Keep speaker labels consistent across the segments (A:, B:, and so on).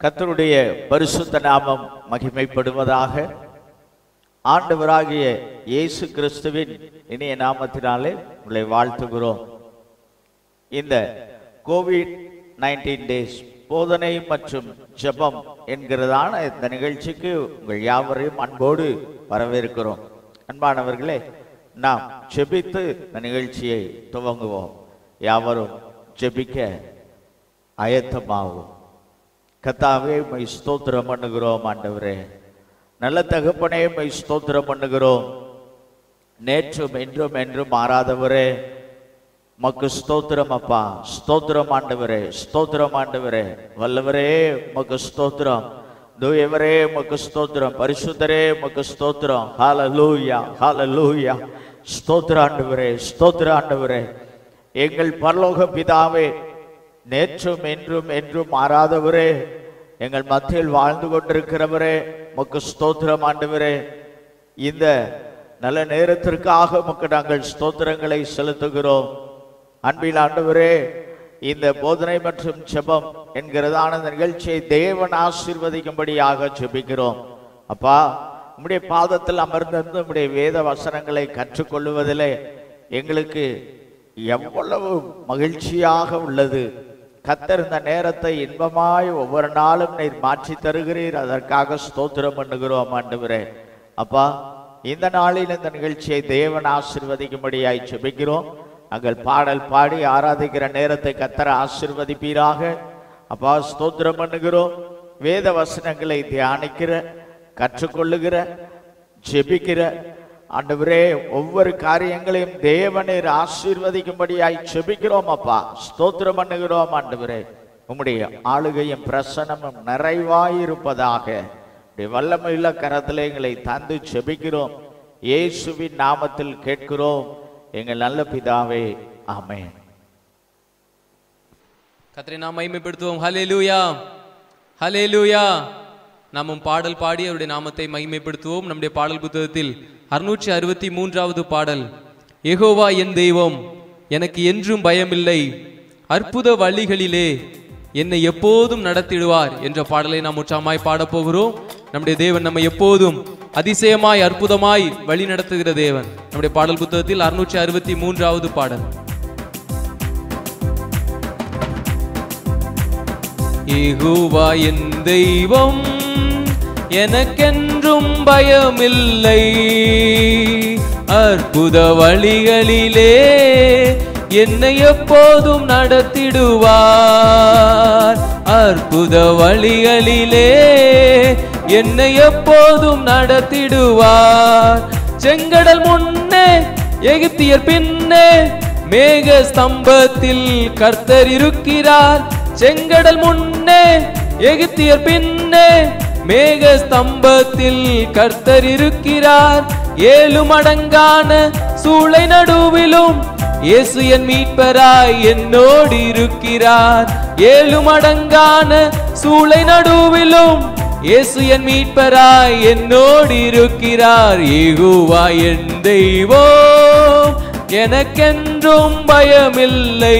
A: கர்த்தருடைய பரிசுத்த நாமம் மகிமைப்படுவதாக ஆண்டவராகிய இயேசு கிறிஸ்துவின் இனிய நாமத்தினாலே உங்களை வாழ்த்துகிறோம் இந்த கோவிட் நைன்டீன் டேஸ் போதனை மற்றும் ஜெபம் என்கிறதான இந்த நிகழ்ச்சிக்கு உங்கள் யாவரையும் அன்போடு வரவேற்கிறோம் அன்பானவர்களே நாம் ஜெபித்து இந்த நிகழ்ச்சியை துவங்குவோம் யாவரும் ஜெபிக்க ஆயத்தமாகும் கத்தாவே மை ஸ்தோத்திரம் பண்ணுகிறோம் ஆண்டவரே நல்ல தகப்பனே மை ஸ்தோத்திரம் பண்ணுகிறோம் நேற்றும் என்றும் என்றும் மாறாதவரே மக்கு ஸ்தோத்திரம் அப்பா ஸ்தோத்திரம் ஆண்டவரே ஸ்தோத்திரம் ஆண்டவரே வல்லவரே மக்கு ஸ்தோத்திரம் தூயவரே மக்கு ஸ்தோத்திரம் பரிசுத்தரே மக்கு ஸ்தோத்திரம் ஹalleluya ஹalleluya ஸ்தோத்திர ஆண்டவரே ஸ்தோத்திர ஆண்டவரே எங்கள் பரலோக பிதாவே நேற்றும் என்றும் என்றும் மாறாதவரே எங்கள் மத்தியில் வாழ்ந்து கொண்டிருக்கிறவரே மக்கு ஸ்தோத்திரம் ஆண்டவரே இந்த நல்ல நேரத்திற்காக உமக்கு நாங்கள் ஸ்தோத்திரங்களை செலுத்துகிறோம் அன்பில் ஆண்டவரே இந்த போதனை மற்றும் ஜெபம் என்கிறதான இந்த நிகழ்ச்சியை தேவன் ஆசீர்வதிக்கும்படியாக ஜெபிக்கிறோம் அப்பா உம்முடைய பாதத்தில் அமர்ந்திருந்து உம்முடைய வேத வசனங்களை கற்றுக்கொள்வதிலே எங்களுக்கு எவ்வளவு மகிழ்ச்சியாக உள்ளது கத்தர் இந்த நேரத்தை இன்பமாய் ஒவ்வொரு நாளும் நீர் மாற்றி தருகிறீர் அதற்காக ஸ்தோத்திரம் பண்ணுகிறோம் ஆண்டவரே அப்பா இந்த நாளில் இந்த நிகழ்ச்சியை தேவன் ஆசிர்வதிக்கும்படியாய் ஜெபிக்கிறோம் நாங்கள் பாடல் பாடி ஆராதிக்கிற நேரத்தை கத்தர ஆசிர்வதிப்பீராக அப்பா ஸ்தோத்திரம் பண்ணுகிறோம் வேத வசனங்களை தியானிக்கிற கற்றுக்கொள்ளுகிற ஜெபிக்கிற ஆண்டவரே ஒவ்வொரு காரியங்களையும் தேவனீர் ஆசீர்வதிக்கும்படியாய் செபிக்கிறோம் அப்பா ஸ்தோத்திரம் பண்ணுகிறோம் ஆண்டவரே உம்முடைய ஆளுகையும் பிரசனமும் நிறைவாயிருப்பதாக உடைய வல்லமையுள்ள கரத்திலே எங்களை தந்து செபிக்கிறோம் இயேசுவின் நாமத்தில் கேட்கிறோம் எங்கள் நல்ல பிதாவே ஆமென்
B: கத்தரை நாம் மகிமைப்படுத்துவோம் ஹalleluya ஹalleluya நாமும் பாடல் பாடி அவருடைய நாமத்தை மகிமைப்படுத்துவோம் நம்முடைய பாடல் புத்தகத்தில் அறுநூற்றி அறுபத்தி மூன்றாவது பாடல் எகோவா என் தெய்வம் எனக்கு என்றும் பயமில்லை அற்புத வழிகளிலே என்னை எப்போதும் நடத்திடுவார் என்ற பாடலை நாம் உற்சாகமாய் பாடப் போகிறோம் நம்முடைய தேவன் நம்மை எப்போதும் அதிசயமாய் அற்புதமாய் வழி நடத்துகிற தேவன் நம்முடைய பாடல் புத்தகத்தில் அறுநூற்றி அறுபத்தி மூன்றாவது பாடல் யெகோவா என் தெய்வம் எனக்கென்றும் பயமில்லை அற்புத வழிகளிலே என்னை எப்போதும் நடத்திடுவார் அற்புத வழிகளிலே என்னை எப்போதும் நடத்திடுவார் செங்கடல் முன்னே எகிப்தியர் பின்னே மேக ஸ்தம்பத்தில் கர்த்தர் இருக்கிறார் செங்கடல் முன்னே எகிப்தியர் பின்னே மேக ஸ்தம்பத்தில் கர்த்தர் இருக்கிறார் ஏழு மடங்கான சூளை நடுவிலும் இயேசு என் மீட்பராய் என்னோடு இருக்கிறார் ஏழு மடங்கான சூளை நடுவிலும் இயேசு என் மீட்பராய் என்னோடு இருக்கிறார் ஏகுவா என் தெய்வம் எனக்கென்றும் பயமில்லை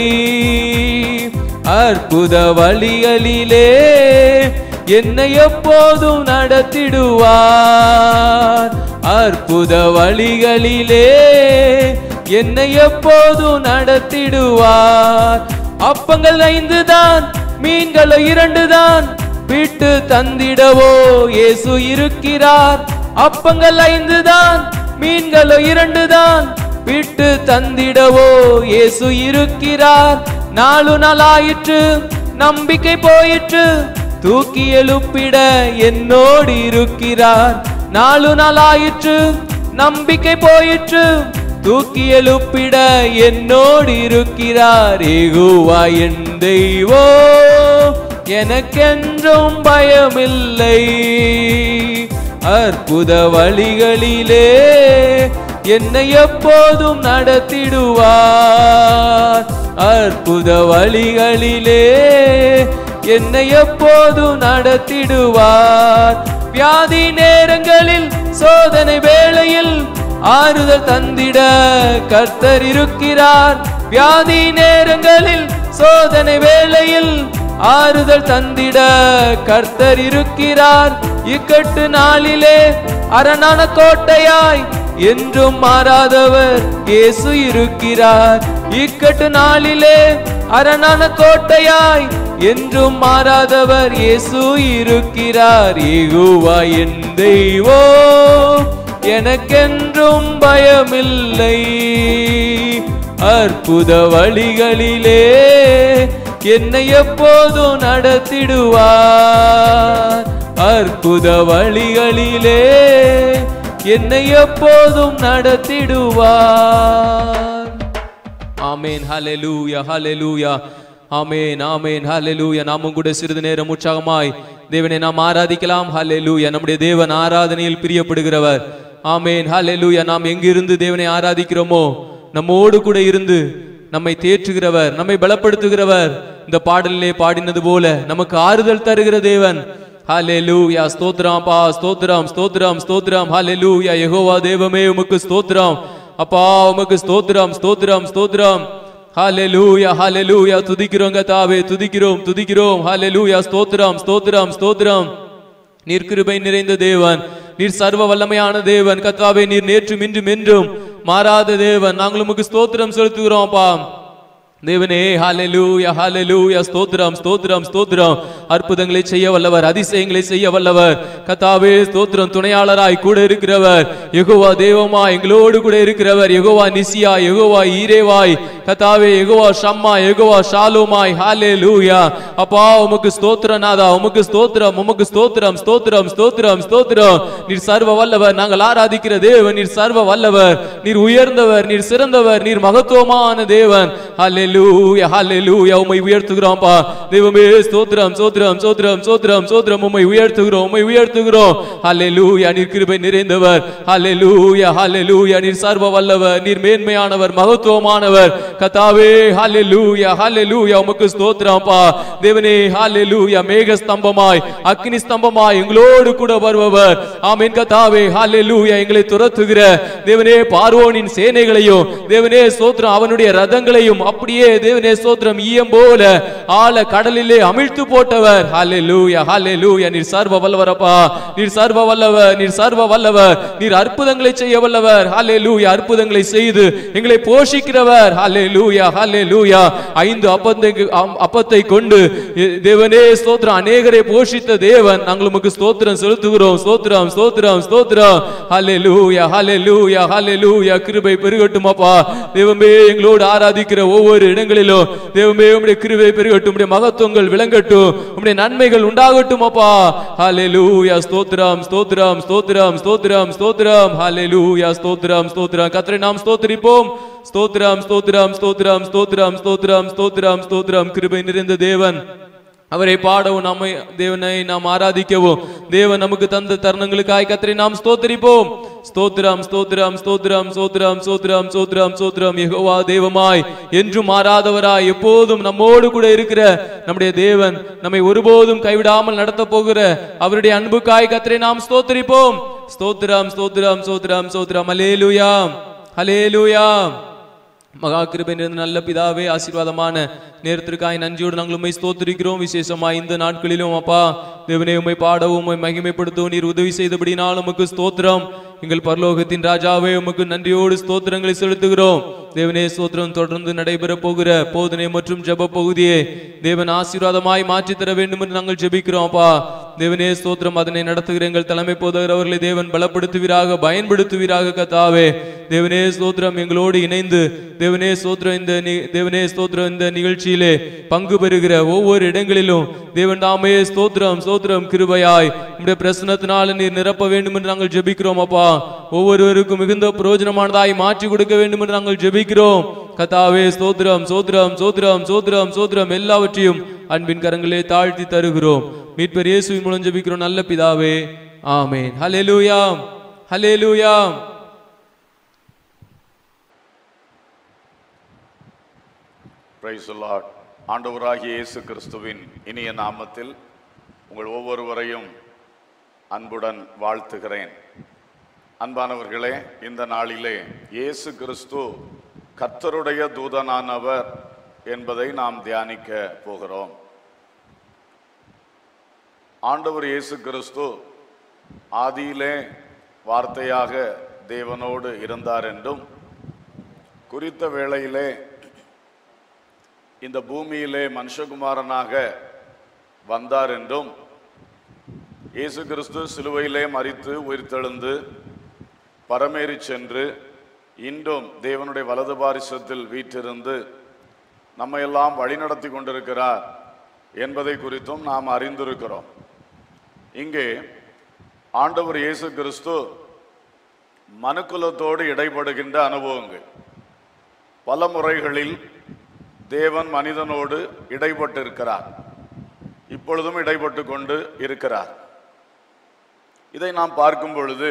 B: அற்புத வழிகளிலே என்னை எப்போதும் நடத்திடுவார் அற்புத வழிகளிலே என்னை எப்போதும் நடத்திடுவார் அப்பங்கள் ஐந்து தான் மீன்களோ இரண்டு தான் விட்டு தந்திடவோ இயேசு இருக்கிறார் அப்பங்கள் ஐந்து தான் மீன்களோ இரண்டு தான் விட்டு தந்திடவோ இயேசு இருக்கிறார் நாலு நாளாயிற்று நம்பிக்கை போயிற்று தூக்கி எழுப்பிட என்னோடு இருக்கிறார் நாலு நாளாயிற்று நம்பிக்கை போயிற்று தூக்கி எழுப்பிட என்னோடு இருக்கிறார் ஏகுவா என் தெய்வோ எனக்கென்றும் பயமில்லை அற்புத வழிகளிலே என்னை எப்போதும் நடத்திடுவார் அற்புத வழிகளிலே என்னை எப்போதும் நடத்திடுவார் வியாதி நேரங்களில் சோதனை வேளையில் ஆறுதல் தந்திட கர்த்தர் இருக்கிறார் வியாதி நேரங்களில் சோதனை வேளையில் ஆறுதல் தந்திட கர்த்தர் இருக்கிறார் இக்கட்டு நாளிலே அரணான கோட்டையாய் என்றும் மாறாதவர் இயேசு இருக்கிறார் இக்கட்டு நாளிலே அரணான கோட்டையாய் என்றும் மாறாதவர் இயேசு இருக்கிறார் ஏகுவா என் தெய்வம் எனக்கென்றும் பயமில்லை அற்புத வழிகளிலே என்னை எப்போதும் நடத்திடுவார் அற்புத வழிகளிலே என்னை எப்போதும் நடத்திடுவார் ஆமேன் ஹalleluya ஹalleluya ஆமேன் ஆமேன் ஹalleluya நாமும் கூட சிறிது நேரம் உற்சாகமாய் தேவனை நாம் ஆராதிக்கலாம் ஹalleluya நம்முடைய தேவன் ஆராதனையில் பிரியப்படுகிறவர் ஆமேன் ஹalleluya நாம் எங்கிருந்து தேவனை ஆராதிக்கிறோமோ நம்மோடு கூட இருந்து நம்மை தேற்றுகிறவர் நம்மை பலப்படுத்துகிறவர் இந்த பாடலிலே பாடினது போல நமக்கு ஆறுதல் தருகிற தேவன் ஹalleluya ஸ்தோத்திரம் பா ஸ்தோத்திரம் ஸ்தோத்திரம் ஸ்தோத்திரம் ஹalleluya யெகோவா தேவமே உமக்கு ஸ்தோத்திரம் அப்பா உமக்கு ஸ்தோத்திரம் ஸ்தோத்திரம் ஸ்தோத்திரம் ஹalleluya ஹalleluya துதிக்கிறோம் கர்த்தாவே துதிக்கிறோம் துதிக்கிறோம் ஹalleluya ஸ்தோத்திரம் ஸ்தோத்திரம் ஸ்தோத்திரம் நீர் கிருபை நிறைந்த தேவன் நீர் சர்வ வல்லமையான தேவன் கர்த்தாவே நீர் நேற்றும் இன்றும் என்றும் மாறாத தேவன் நாங்கள் உமக்கு ஸ்தோத்திரம் செலுத்துகிறோம் அப்பா தேவனே ஹalleluya ஹalleluya ஸ்தோத்திரம் ஸ்தோத்திரம் ஸ்தோத்திரம் அற்புதங்களை செய்ய வல்லவர் அதிசயங்களை செய்ய வல்லவர் கத்தாவே ஸ்தோத்திரம் துணையாளராய் கூட இருக்கிறவர் யெகோவா தேவமா எங்களோடு கூட இருக்கிறவர் யெகோவா நிசியா யெகோவா ஈரேவாய் கத்தாவே யெகோவா ஷம்மா யெகோவா ஷாலோமாய் ஹalleluya அப்பா உமக்கு ஸ்தோத்திரநாதா உமக்கு ஸ்தோத்திரம் உமக்கு ஸ்தோத்திரம் ஸ்தோத்திரம் ஸ்தோத்திரம் ஸ்தோத்திரம் நீர் சர்வ வல்லவர் நாங்கள் ஆராதிக்கிற தேவன் நீர் சர்வ வல்லவர் நீர் உயர்ந்தவர் நீர் சிறந்தவர் நீர் மகத்துவமான தேவன் ஹalleluya ஹalleluya உம்மை உயர்த்துகிறோம்ப்பா தெய்வமே ஸ்தோத்திரம் ஸ்தோத்திரம் ஸ்தோத்திரம் ஸ்தோத்திரம் ஸ்தோத்திரம் உம்மை உயர்த்துகிறோம் உம்மை உயர்த்துகிறோம் ஹalleluya நீர் கிருபை நிறைந்தவர் ஹalleluya ஹalleluya நீர் சர்வ வல்லவர் நீர் மேன்மையானவர் மகத்துவமானவர் கர்த்தாவே ஹalleluya ஹalleluya உமக்கு ஸ்தோத்திரம்ப்பா தேவனே ஹalleluya மேக ஸ்தம்பமாய் அக்னி ஸ்தம்பமாய் எங்களோடு கூட வருபவர் ஆமென் கர்த்தாவே ஹalleluya எங்களை துரத்துகிற தேவனே பார்வோனின் சேனைகளையும் தேவனே ஸ்தோத்திரம் அவனுடைய ரதங்களையும் அப்படியே தேவனே ஸ்தோத்திரம் ஈயம் போல ஆழ கடலிலே அமிழ்த்து போட்டவர் ஹalleluya ஹalleluya நீர் சர்வ வல்லவரப்பா நீர் சர்வ வல்லவர் நீர் சர்வ வல்லவர் நீர் அற்புதங்களை செய்ய வல்லவர் ஹalleluya அற்புதங்களை செய்து எங்களை போஷிக்கிறவர் ஹalleluya ஹalleluya ஐந்து அப்பத்தை அப்பத்தை கொண்டு எ- தேவனே ஸ்தோத்திரம் அநேகரை போஷித்த தேவன் நாங்கள் உமக்கு ஸ்தோத்திரம் செலுத்துகிறோம் ஸ்தோத்திரம் ஸ்தோத்திரம் ஸ்தோத்திரம் ஹalleluya ஹalleluya ஹalleluya கிருபை பெருகட்டும் அப்பா தேவமே எங்களோடு ஆராதிக்கிற ஒவ்வொரு இடங்களிலும் தேவமே உம்முடைய கிருபை பெருகட்டும் உம்முடைய மகத்துவங்கள் விளங்கட்டும் உம்முடைய நன்மைகள் உண்டாகட்டும் அப்பா ஹalleluya ஸ்தோத்திரம் ஸ்தோத்திரம் ஸ்தோத்திரம் ஸ்தோத்திரம் ஸ்தோத்திரம் ஹalleluya ஸ்தோத்திரம் ஸ்தோத்திரம் கர்த்தரை நாம் ஸ்தோத்திரிப்போம் ஸ்தோத்திரம் ஸ்தோத்திரம் ஸ்தோத்திரம் ஸ்தோத்திரம் ஸ்தோத்திரம் ஸ்தோத்திரம் ஸ்தோத்திரம் கிருபை நிறைந்த தேவன் அவரை பாடவும் நம்மை தேவனை நாம் ஆராதிக்கவும் தேவன் நமக்கு தந்த தருணங்களுக்காய் கத்தரை நாம் ஸ்தோத்தரிப்போம் ஸ்தோத்திரம் ஸ்தோத்திரம் ஸ்தோத்திரம் ஸ்தோத்திரம் ஸ்தோத்திரம் ஸ்தோத்திரம் ஸ்தோத்திரம் யெகோவா தேவமாய் என்றும் மாறாதவராய் எப்போதும் நம்மோடு கூட இருக்கிற நம்முடைய தேவன் நம்மை ஒருபோதும் கைவிடாமல் நடத்த போகிற அவருடைய அன்புக்காய் கத்தரை நாம் ஸ்தோத்தரிப்போம் ஸ்தோத்திரம் ஸ்தோத்திரம் ஸ்தோத்திரம் ஸ்தோத்திரம் ஹalleluya ஹalleluya மகா கிருபை நிறைந்த நல்ல பிதாவே ஆசீர்வாதமான நேரத்திற்காய் நன்றியோடு நாங்கள் உண்மை ஸ்தோத்திரிக்கிறோம் விசேஷமா இந்த நாட்களிலும் அப்பா தேவனே உம்மை பாடவும் உம்மை மகிமைப்படுத்தவும் நீர் உதவி செய்தபடினால் உமக்கு ஸ்தோத்திரம் எங்கள் பரலோகத்தின் ராஜாவே உமக்கு நன்றியோடு ஸ்தோத்திரங்களை செலுத்துகிறோம் தேவனே ஸ்தோத்திரம் தொடர்ந்து நடைபெற போகிற போதனை மற்றும் ஜெப பகுதியை தேவன் ஆசீர்வாதமாய் மாற்றித் தர வேண்டும் என்று நாங்கள் ஜெபிக்கிறோம் அப்பா தேவனே ஸ்தோத்திரம் அதனை நடத்துகிற எங்கள் தலைமை போதகரவர்களை தேவன் பலப்படுத்துவீராக பயன்படுத்துவீராக கத்தாவே தேவனே ஸ்தோத்திரம் எங்களோடு இணைந்து தேவனே ஸ்தோத்திரம் இந்த நி- தேவனே ஸ்தோத்திரம் இந்த நிகழ்ச்சியிலே பங்கு பெறுகிற ஒவ்வொரு இடங்களிலும் தேவன் தாமே ஸ்தோத்திரம் ஸ்தோத்திரம் கிருபையாய் உம்முடைய பிரசனத்தினால நீர் நிரப்ப வேண்டும் என்று நாங்கள் ஜெபிக்கிறோம் அப்பா ஒவ்வொருவருக்கும் மிகுந்த பிரயோஜனமானதாய் மாற்றி கொடுக்க வேண்டும் என்று நாங்கள் ஜெபிக்கிறோம் கத்தாவே ஸ்தோத்திரம் ஸ்தோத்திரம் ஸ்தோத்திரம் ஸ்தோத்திரம் ஸ்தோத்திரம் எல்லாவற்றையும் அன்பின் கரங்களே தாழ்த்தி தருகிறோம் மீட்பர் இயேசுவின் மூலம் ஜெபிக்கிறோம் நல்ல பிதாவே ஆமென் ஹalleluya ஹalleluya
C: பிரைஸ் லார்ட் ஆண்டவராகிய இயேசு கிறிஸ்துவின் இனிய நாமத்தில் உங்கள் ஒவ்வொருவரையும் அன்புடன் வாழ்த்துகிறேன் அன்பானவர்களே இந்த நாளிலே இயேசு கிறிஸ்து கர்த்தருடைய தூதனானவர் என்பதை நாம் தியானிக்க போகிறோம் ஆண்டவர் இயேசு கிறிஸ்து ஆதியிலே வார்த்தையாக தேவனோடு இருந்தார் என்றும் குறித்த வேளையிலே இந்த பூமியிலே மனுஷகுமாரனாக வந்தார் என்றும் இயேசு கிறிஸ்து சிலுவையிலே மரித்து உயிர்த்தெழுந்து பரமேறி சென்று இன்றும் தேவனுடைய வலது பாரிசத்தில் வீற்றிருந்து நம்மையெல்லாம் வழிநடத்தி கொண்டிருக்கிறார் என்பதை குறித்தும் நாம் அறிந்திருக்கிறோம் இங்கே ஆண்டவர் இயேசு கிறிஸ்து மனுக்குலத்தோடு இடைபடுகின்ற அனுபவங்கள் பல முறைகளில் தேவன் மனிதனோடு இடைப்பட்டிருக்கிறார் இப்பொழுதும் இடைப்பட்டு கொண்டு இருக்கிறார் இதை நாம் பார்க்கும் பொழுது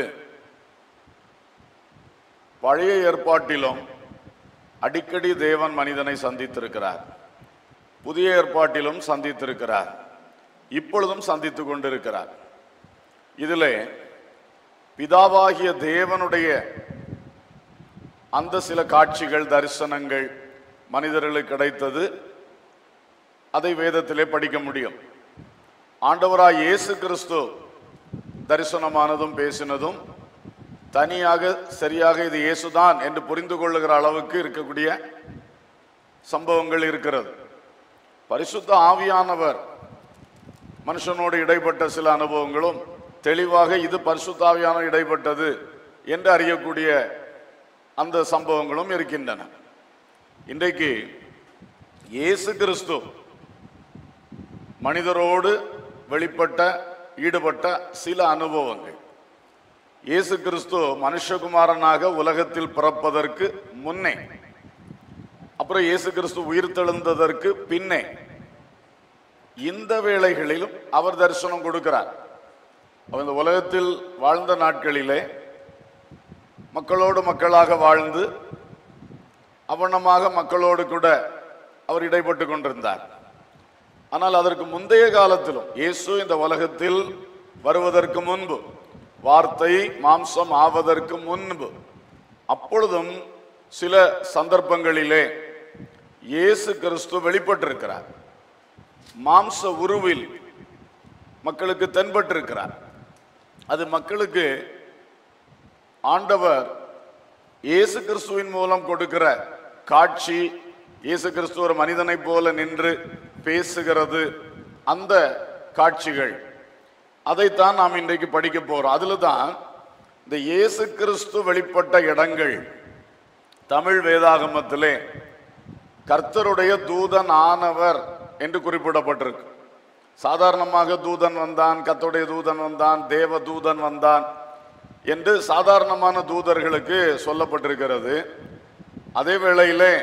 C: பழைய ஏற்பாட்டிலும் அடிக்கடி தேவன் மனிதனை சந்தித்திருக்கிறார் புதிய ஏற்பாட்டிலும் சந்தித்திருக்கிறார் இப்பொழுதும் சந்தித்துக் கொண்டிருக்கிறார் இதிலே பிதாவாகிய தேவனுடைய அந்த சில காட்சிகள் தரிசனங்கள் மனிதர்களுக்கு கிடைத்தது அதை வேதத்திலே படிக்க முடியும் ஆண்டவராய் இயேசு கிறிஸ்து தரிசனமானதும் பேசினதும் தனியாக சரியாக இது இயேசுதான் என்று புரிந்து கொள்ளுகிற அளவுக்கு இருக்கக்கூடிய சம்பவங்கள் இருக்கிறது பரிசுத்த ஆவியானவர் மனுஷனோடு இடைப்பட்ட சில அனுபவங்களும் தெளிவாக இது பரிசுத்த ஆவியானவர் இடைப்பட்டது என்று அறியக்கூடிய அந்த சம்பவங்களும் இருக்கின்றன இன்றைக்கு இயேசு கிறிஸ்து மனிதரோடு வெளிப்பட்ட ஈடுபட்ட சில அனுபவங்கள் இயேசு கிறிஸ்து மனுஷகுமாரனாக உலகத்தில் பிறப்பதற்கு முன்னே அப்புறம் இயேசு கிறிஸ்து உயிர்த்தெழுந்ததற்கு பின்னே இந்த வேளைகளிலும் அவர் தரிசனம் கொடுக்கிறார் அவர் இந்த உலகத்தில் வாழ்ந்த நாட்களிலே மக்களோடு மக்களாக வாழ்ந்து அவனமாக மக்களோடு கூட அவர் இடைப்பட்டு கொண்டிருந்தார் ஆனால் அதற்கு முந்தைய காலத்திலும் இயேசு இந்த உலகத்தில் வருவதற்கு முன்பு வார்த்தை மாம்சம் ஆவதற்கு முன்பு அப்பொழுதும் சில சந்தர்ப்பங்களிலே இயேசு கிறிஸ்து வெளிப்பட்டிருக்கிறார் மாம்ச உருவில் மக்களுக்கு தென்பட்டிருக்கிறார் அது மக்களுக்கு ஆண்டவர் இயேசு கிறிஸ்துவின் மூலம் கொடுக்கிற காட்சி இயேசு கிறிஸ்து ஒரு மனிதனைப் போல நின்று பேசுகிறது அந்த காட்சிகள் அதைத்தான் நாம் இன்றைக்கு படிக்க போறோம் அதுல தான் இந்த இயேசு கிறிஸ்து வெளிப்பட்ட இடங்கள் தமிழ் வேதாகமத்திலே கர்த்தருடைய தூதன் ஆனவர் என்று குறிப்பிடப்பட்டிருக்கு சாதாரணமாக தூதன் வந்தான் கர்த்தருடைய தூதன் வந்தான் தேவ தூதன் வந்தான் என்று சாதாரணமான தூதர்களுக்கு சொல்லப்பட்டிருக்கிறது அதே வேளையிலே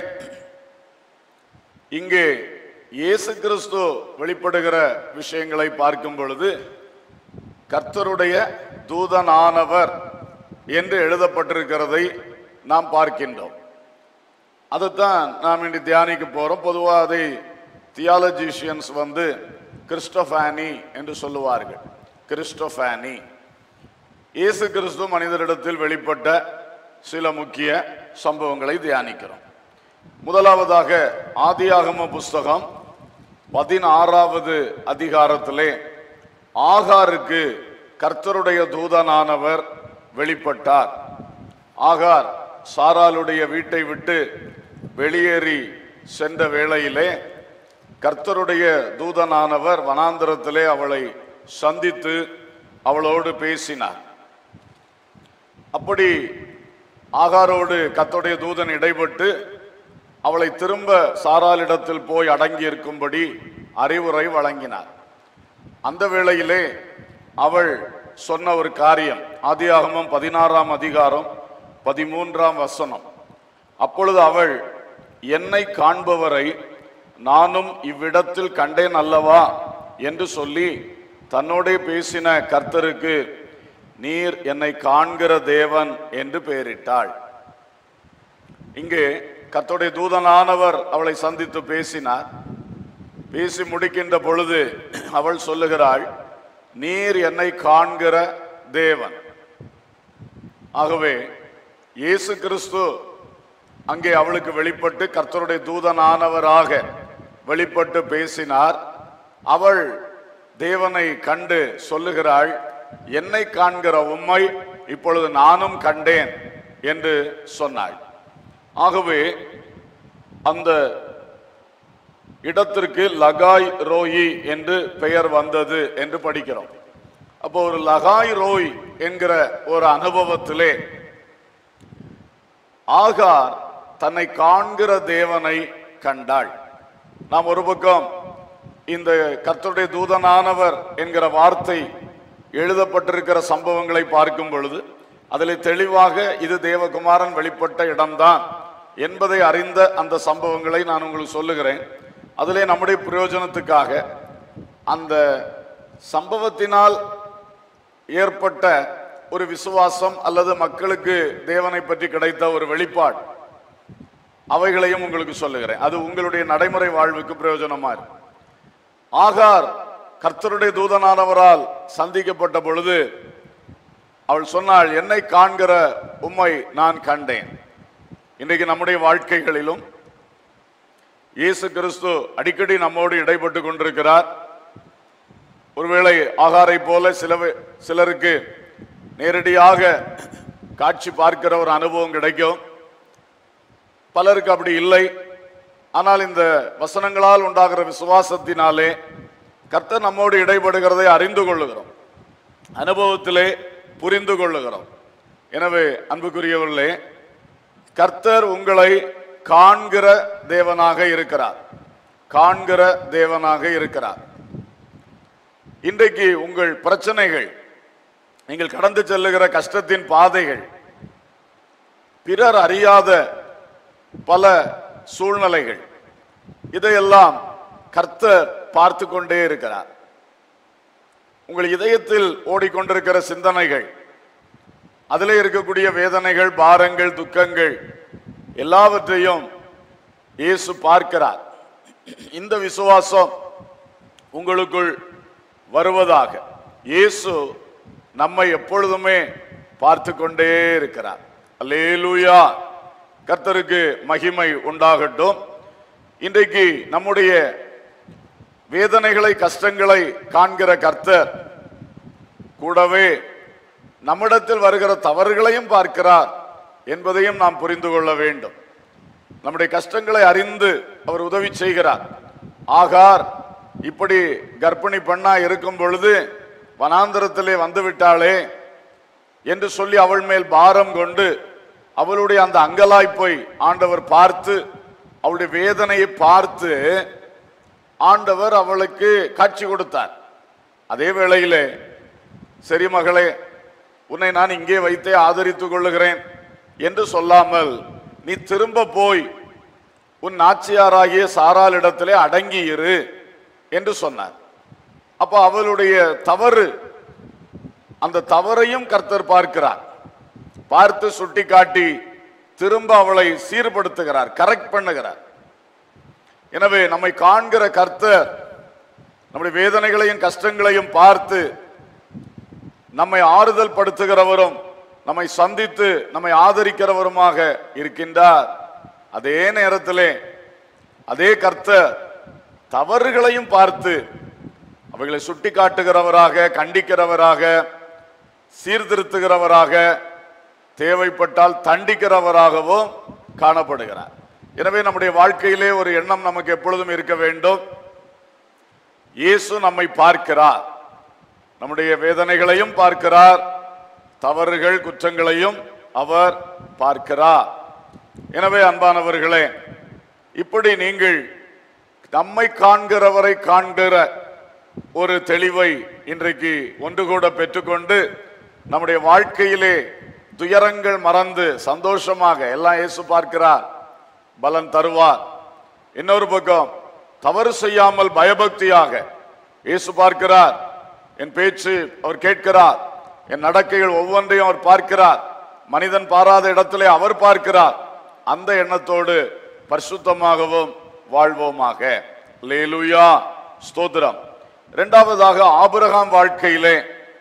C: இங்கே இயேசு கிறிஸ்து வெளிப்படுகிற விஷயங்களை பார்க்கும் பொழுது கர்த்தருடைய தூதனானவர் என்று எழுதப்பட்டிருக்கிறதை நாம் பார்க்கின்றோம் அதைத்தான் நாம் இன்று தியானிக்க போறோம் பொதுவாக அதை தியாலஜிஷியன்ஸ் வந்து கிறிஸ்டோஃபானி என்று சொல்லுவார்கள் கிறிஸ்டோஃபானி இயேசு கிறிஸ்து மனிதரிடத்தில் வெளிப்பட்ட சில முக்கிய சம்பவங்களை தியானிக்கிறோம் முதலாவதாக ஆதியாகம புஸ்தகம் பதினாறாவது அதிகாரத்திலே ஆகாருக்கு கர்த்தருடைய தூதனானவர் வெளிப்பட்டார் ஆகார் சாராளுடைய வீட்டை விட்டு வெளியேறி சென்ற வேளையிலே கர்த்தருடைய தூதனானவர் வனாந்திரத்திலே அவளை சந்தித்து அவளோடு பேசினார் அப்படி ஆகாரோடு கர்த்தருடைய தூதன் இடைப்பட்டு அவளை திரும்ப சாராளிடத்தில் போய் அடங்கி இருக்கும்படி அறிவுரை வழங்கினார் அந்த வேளையிலே அவள் சொன்ன ஒரு காரியம் ஆதியாகமம் பதினாறாம் அதிகாரம் பதிமூன்றாம் வசனம் அப்பொழுது அவள் என்னை காண்பவரை நானும் இவ்விடத்தில் கண்டேன் அல்லவா என்று சொல்லி தன்னோடே பேசின கர்த்தருக்கு நீர் என்னை காண்கிற தேவன் என்று பெயரிட்டாள் இங்கே கர்த்தருடைய தூதனானவர் அவளை சந்தித்து பேசினார் பேசி முடிக்கின்ற பொழுது அவள் சொல்லுகிறாள் நீர் என்னை காண்கிற தேவன் ஆகவே இயேசு கிறிஸ்து அங்கே அவளுக்கு வெளிப்பட்டு கர்த்தருடைய தூதனானவராக வெளிப்பட்டு பேசினார் அவள் தேவனை கண்டு சொல்லுகிறாள் என்னை காண்கிற உம்மை இப்பொழுது நானும் கண்டேன் என்று சொன்னாள் ஆகவே அந்த இடத்திற்கு லகாய் ரோயி என்று பெயர் வந்தது என்று படிக்கிறோம் அப்போ ஒரு லகாய் ரோய் என்கிற ஒரு அனுபவத்திலே ஆகார் தன்னை காண்கிற தேவனை கண்டாள் நாம் ஒரு பக்கம் இந்த கர்த்தருடைய தூதனானவர் என்கிற வார்த்தை எழுதப்பட்டிருக்கிற சம்பவங்களை பார்க்கும் பொழுது அதில் தெளிவாக இது தேவகுமாரன் வெளிப்பட்ட இடம்தான் என்பதை அறிந்த அந்த சம்பவங்களை நான் உங்களுக்கு சொல்லுகிறேன் அதிலே நம்முடைய பிரயோஜனத்துக்காக அந்த சம்பவத்தினால் ஏற்பட்ட ஒரு விசுவாசம் அல்லது மக்களுக்கு தேவனை பற்றி கிடைத்த ஒரு வெளிப்பாடு அவைகளையும் உங்களுக்கு சொல்லுகிறேன் அது உங்களுடைய நடைமுறை வாழ்வுக்கு பிரயோஜனமா இருக்கும் ஆகார் கர்த்தருடைய தூதனானவரால் சந்திக்கப்பட்ட பொழுது அவள் சொன்னாள் என்னை காண்கிற உம்மை நான் கண்டேன் இன்றைக்கு நம்முடைய வாழ்க்கைகளிலும் இயேசு கிறிஸ்து அடிக்கடி நம்மோடு இடைப்பட்டு கொண்டிருக்கிறார் ஒருவேளை ஆகாரை போல சில சிலருக்கு நேரடியாக காட்சி பார்க்கிற ஒரு அனுபவம் கிடைக்கும் பலருக்கு அப்படி இல்லை ஆனால் இந்த வசனங்களால் உண்டாகிற விசுவாசத்தினாலே கர்த்தர் நம்மோடு இடைபடுகிறதை அறிந்து கொள்ளுகிறோம் அனுபவத்திலே புரிந்து கொள்ளுகிறோம் எனவே அன்புக்குரியவர்களே கர்த்தர் உங்களை காண்கிற தேவனாக இருக்கிறார் காண்கிற தேவனாக இருக்கிறார் இன்றைக்கு உங்கள் பிரச்சனைகள் நீங்கள் கடந்து செல்லுகிற கஷ்டத்தின் பாதைகள் பிறர் அறியாத பல சூழ்நிலைகள் இதையெல்லாம் கர்த்தர் பார்த்து கொண்டே இருக்கிறார் உங்கள் இதயத்தில் ஓடிக்கொண்டிருக்கிற சிந்தனைகள் அதிலே இருக்கக்கூடிய வேதனைகள் பாரங்கள் துக்கங்கள் எல்லாவற்றையும் இயேசு பார்க்கிறார் இந்த விசுவாசம் உங்களுக்குள் வருவதாக இயேசு நம்மை எப்பொழுதுமே பார்த்து கொண்டே இருக்கிறார் அல்லேலூயா கர்த்தருக்கு மகிமை உண்டாகட்டும் இன்றைக்கு நம்முடைய வேதனைகளை கஷ்டங்களை காண்கிற கர்த்தர் கூடவே நம்மிடத்தில் வருகிற தவறுகளையும் பார்க்கிறார் என்பதையும் நாம் புரிந்து கொள்ள வேண்டும் நம்முடைய கஷ்டங்களை அறிந்து அவர் உதவி செய்கிறார் ஆகார் இப்படி கர்ப்பிணி பெண்ணா இருக்கும் பொழுது வனாந்தரத்திலே வந்து விட்டாளே என்று சொல்லி அவள் மேல் பாரம் கொண்டு அவளுடைய அந்த அங்கலாய்ப்பை ஆண்டவர் பார்த்து அவளுடைய வேதனையை பார்த்து ஆண்டவர் அவளுக்கு காட்சி கொடுத்தார் அதே வேளையிலே சரி மகளே உன்னை நான் இங்கே வைத்தே ஆதரித்துக் கொள்ளுகிறேன் என்று சொல்லாமல் நீ திரும்ப போய் உன் நாச்சியாராகிய சாரால் இடத்திலே அடங்கி இரு என்று சொன்னார் அப்ப அவளுடைய தவறு அந்த தவறையும் கர்த்தர் பார்க்கிறார் பார்த்து சுட்டி காட்டி திரும்ப அவளை சீர்படுத்துகிறார் கரெக்ட் பண்ணுகிறார் எனவே நம்மை காண்கிற கர்த்தர் நம்முடைய வேதனைகளையும் கஷ்டங்களையும் பார்த்து நம்மை ஆறுதல் படுத்துகிறவரும் நம்மை சந்தித்து நம்மை ஆதரிக்கிறவருமாக இருக்கின்றார் அதே நேரத்திலே அதே கர்த்தர் தவறுகளையும் பார்த்து அவைகளை சுட்டி காட்டுகிறவராக கண்டிக்கிறவராக சீர்திருத்துகிறவராக தேவைப்பட்டால் தண்டிக்கிறவராகவும் காணப்படுகிறார் எனவே நம்முடைய வாழ்க்கையிலே ஒரு எண்ணம் நமக்கு எப்பொழுதும் இருக்க வேண்டும் இயேசு நம்மை பார்க்கிறார் நம்முடைய வேதனைகளையும் பார்க்கிறார் தவறுகள் குற்றங்களையும் அவர் பார்க்கிறார் எனவே அன்பானவர்களே இப்படி நீங்கள் நம்மை காண்கிறவரை காண்கிற ஒரு தெளிவை இன்றைக்கு ஒன்று கூட பெற்றுக்கொண்டு நம்முடைய வாழ்க்கையிலே துயரங்கள் மறந்து சந்தோஷமாக எல்லாம் இயேசு பார்க்கிறார் பலன் தருவார் இன்னொரு பக்கம் தவறு செய்யாமல் பயபக்தியாக இயேசு பார்க்கிறார் என் பேச்சு அவர் கேட்கிறார் என் நடக்கைகள் ஒவ்வொன்றையும் அவர் பார்க்கிறார் மனிதன் பாராத இடத்திலே அவர் பார்க்கிறார் அந்த எண்ணத்தோடு பரிசுத்தமாகவும் வாழ்வோமாக லேலுயா ஸ்தோத்திரம் இரண்டாவதாக ஆபிரகாம் வாழ்க்கையிலே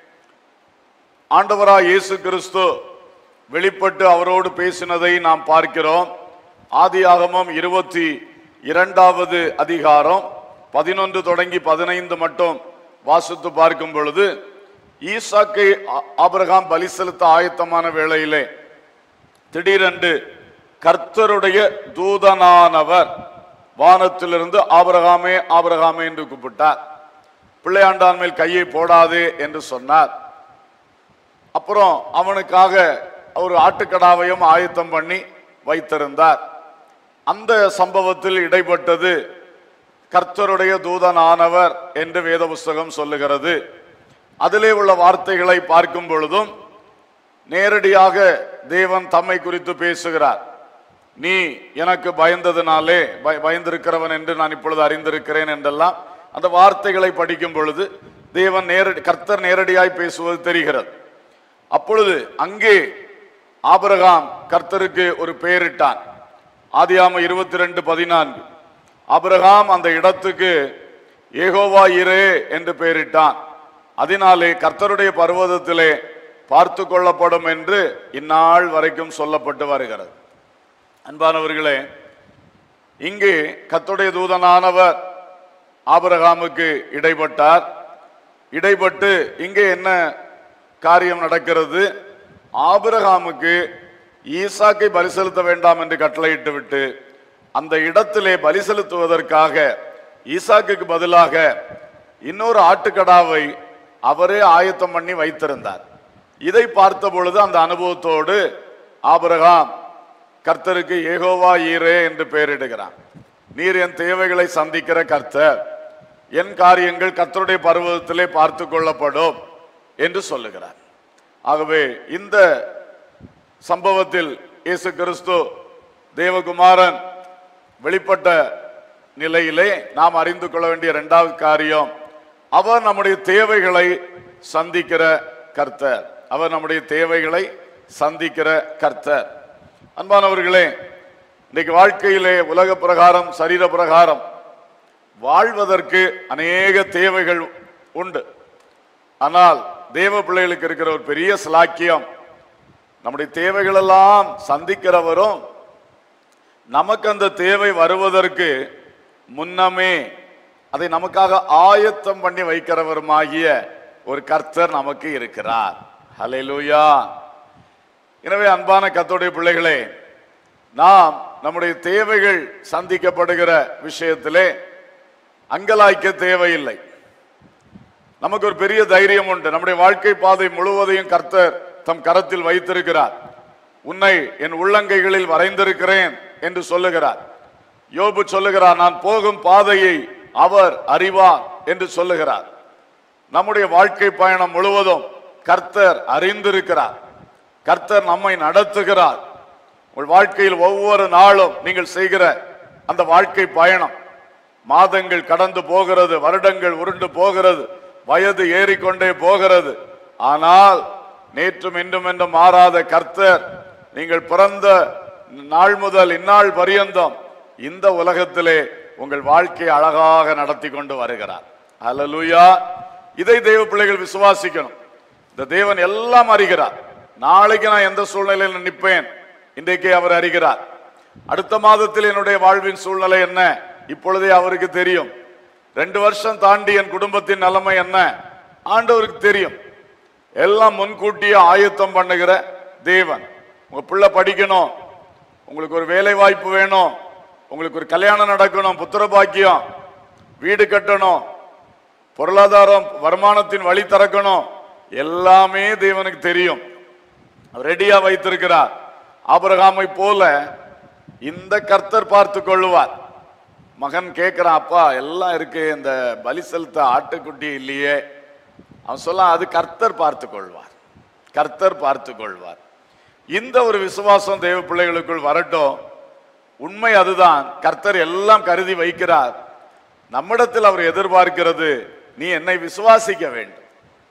C: ஆண்டவராய் இயேசு கிறிஸ்து வெளிப்பட்டு அவரோடு பேசினதை நாம் பார்க்கிறோம் ஆதியாகமம் இருபத்தி இரண்டாவது அதிகாரம் பதினொன்று தொடங்கி பதினைந்து மட்டும் வாசித்து பார்க்கும் பொழுது ஈசாக்கை ஆ- ஆபிரகாம் பலி செலுத்த ஆயத்தமான வேளையிலே திடீரென்று கர்த்தருடைய தூதனானவர் வானத்திலிருந்து ஆபிரகாமே ஆபிரகாமே என்று கூப்பிட்டார் பிள்ளையாண்டான் மேல் கையை போடாதே என்று சொன்னார் அப்புறம் அவனுக்காக ஒரு ஆட்டுக்கடாவையும் ஆயத்தம் பண்ணி வைத்திருந்தார் அந்த சம்பவத்தில் இடைப்பட்டது கர்த்தருடைய தூதனானவர் என்று வேத புஸ்தகம் சொல்லுகிறது அதிலே உள்ள வார்த்தைகளை பார்க்கும் பொழுதும் நேரடியாக தேவன் தம்மை குறித்து பேசுகிறார் நீ எனக்கு பயந்ததினாலே பய- பயந்திருக்கிறவன் என்று நான் இப்பொழுது அறிந்திருக்கிறேன் என்றெல்லாம் அந்த வார்த்தைகளை படிக்கும் பொழுது தேவன் நேரடி கர்த்தர் நேரடியாய் பேசுவது தெரிகிறது அப்பொழுது அங்கே ஆபிரகாம் கர்த்தருக்கு ஒரு பெயரிட்டான் ஆதியாம இருபத்தி ரெண்டு பதினான்கு ஆபிரகாம் அந்த இடத்துக்கு ஏகோவா இரே என்று பெயரிட்டான் அதனாலே கர்த்தருடைய பர்வதத்திலே பார்த்து கொள்ளப்படும் என்று இந்நாள் வரைக்கும் சொல்லப்பட்டு வருகிறது அன்பானவர்களே இங்கே கர்த்தருடைய தூதனானவர் ஆபிரகாமுக்கு இடைப்பட்டார் இடைப்பட்டு இங்கே என்ன காரியம் நடக்கிறது ஆபிரகாமுக்கு ஈசாக்கை பலி செலுத்த வேண்டாம் என்று கட்டளையிட்டு விட்டு அந்த இடத்திலே பலி செலுத்துவதற்காக ஈசாக்குக்கு பதிலாக இன்னொரு ஆட்டுக்கடாவை அவரே ஆயத்தம் பண்ணி வைத்திருந்தார் இதை பார்த்த பொழுது அந்த அனுபவத்தோடு ஆபிரகாம் கர்த்தருக்கு ஏகோவா ஈரே என்று பெயரிடுகிறான் நீர் என் தேவைகளை சந்திக்கிற கர்த்தர் என் காரியங்கள் கர்த்தருடைய பர்வதத்திலே பார்த்து கொள்ளப்படும் என்று சொல்லுகிறார் ஆகவே இந்த சம்பவத்தில் இயேசு கிறிஸ்து தேவகுமாரன் வெளிப்பட்ட நிலையிலே நாம் அறிந்து கொள்ள வேண்டிய இரண்டாவது காரியம் அவர் நம்முடைய தேவைகளை சந்திக்கிற கர்த்தர் அவர் நம்முடைய தேவைகளை சந்திக்கிற கர்த்தர் அன்பானவர்களே இன்னைக்கு வாழ்க்கையிலே உலக பிரகாரம் சரீர பிரகாரம் வாழ்வதற்கு அநேக தேவைகள் உண்டு ஆனால் தேவ பிள்ளைகளுக்கு இருக்கிற ஒரு பெரிய சிலாக்கியம் நம்முடைய தேவைகள் எல்லாம் சந்திக்கிறவரும் நமக்கு அந்த தேவை வருவதற்கு முன்னமே அதை நமக்காக ஆயத்தம் பண்ணி வைக்கிறவருமாகிய ஒரு கர்த்தர் நமக்கு இருக்கிறார் ஹalleluya எனவே அன்பான கர்த்தருடைய பிள்ளைகளே நாம் நம்முடைய தேவைகள் சந்திக்கப்படுகிற விஷயத்திலே அங்கலாய்க்க தேவையில்லை நமக்கு ஒரு பெரிய தைரியம் உண்டு நம்முடைய வாழ்க்கை பாதை முழுவதையும் கர்த்தர் தம் கரத்தில் வைத்திருக்கிறார் உன்னை என் உள்ளங்கைகளில் வரைந்திருக்கிறேன் என்று சொல்லுகிறார் யோபு சொல்லுகிறார் நான் போகும் பாதையை அவர் அறிவார் என்று சொல்லுகிறார் நம்முடைய வாழ்க்கை பயணம் முழுவதும் கர்த்தர் அறிந்திருக்கிறார் கர்த்தர் நம்மை நடத்துகிறார் உங்கள் வாழ்க்கையில் ஒவ்வொரு நாளும் நீங்கள் செய்கிற அந்த வாழ்க்கை பயணம் மாதங்கள் கடந்து போகிறது வருடங்கள் உருண்டு போகிறது வயது ஏறிக்கொண்டே போகிறது ஆனால் நேற்றும் இன்றும் என்றும் மாறாத கர்த்தர் நீங்கள் பிறந்த நாள் முதல் இந்நாள் பரியந்தம் இந்த உலகத்திலே உங்கள் வாழ்க்கையை அழகாக நடத்தி கொண்டு வருகிறார் அல்லேலூயா இதை தெய்வ பிள்ளைகள் விசுவாசிக்கணும் இந்த தேவன் எல்லாம் அறிகிறார் நாளைக்கு நான் எந்த சூழ்நிலையில் நிற்பேன் இன்றைக்கே அவர் அறிகிறார் அடுத்த மாதத்தில் என்னுடைய வாழ்வின் சூழ்நிலை என்ன இப்பொழுதே அவருக்கு தெரியும் ரெண்டு வருஷம் தாண்டி என் குடும்பத்தின் நிலைமை என்ன ஆண்டவருக்கு தெரியும் எல்லாம் முன்கூட்டியே ஆயத்தம் பண்ணுகிற தேவன் உங்க பிள்ளை படிக்கணும் உங்களுக்கு ஒரு வேலை வாய்ப்பு வேணும் உங்களுக்கு ஒரு கல்யாணம் நடக்கணும் புத்திர பாக்கியம் வீடு கட்டணும் பொருளாதாரம் வருமானத்தின் வழி திறக்கணும் எல்லாமே தேவனுக்கு தெரியும் அவர் ரெடியா வைத்திருக்கிறார் ஆபிரகாமை போல இந்த கர்த்தர் பார்த்து கொள்ளுவார் மகன் கேட்கிறான் அப்பா எல்லாம் இருக்கு இந்த பலி செலுத்த ஆட்டுக்குட்டி இல்லையே அவன் சொல்ல அது கர்த்தர் பார்த்து கொள்வார் கர்த்தர் பார்த்து கொள்வார் இந்த ஒரு விசுவாசம் தேவ பிள்ளைகளுக்குள் வரட்டும் உண்மை அதுதான் கர்த்தர் எல்லாம் கருதி வைக்கிறார் நம்மிடத்தில் அவர் எதிர்பார்க்கிறது நீ என்னை விசுவாசிக்க வேண்டும்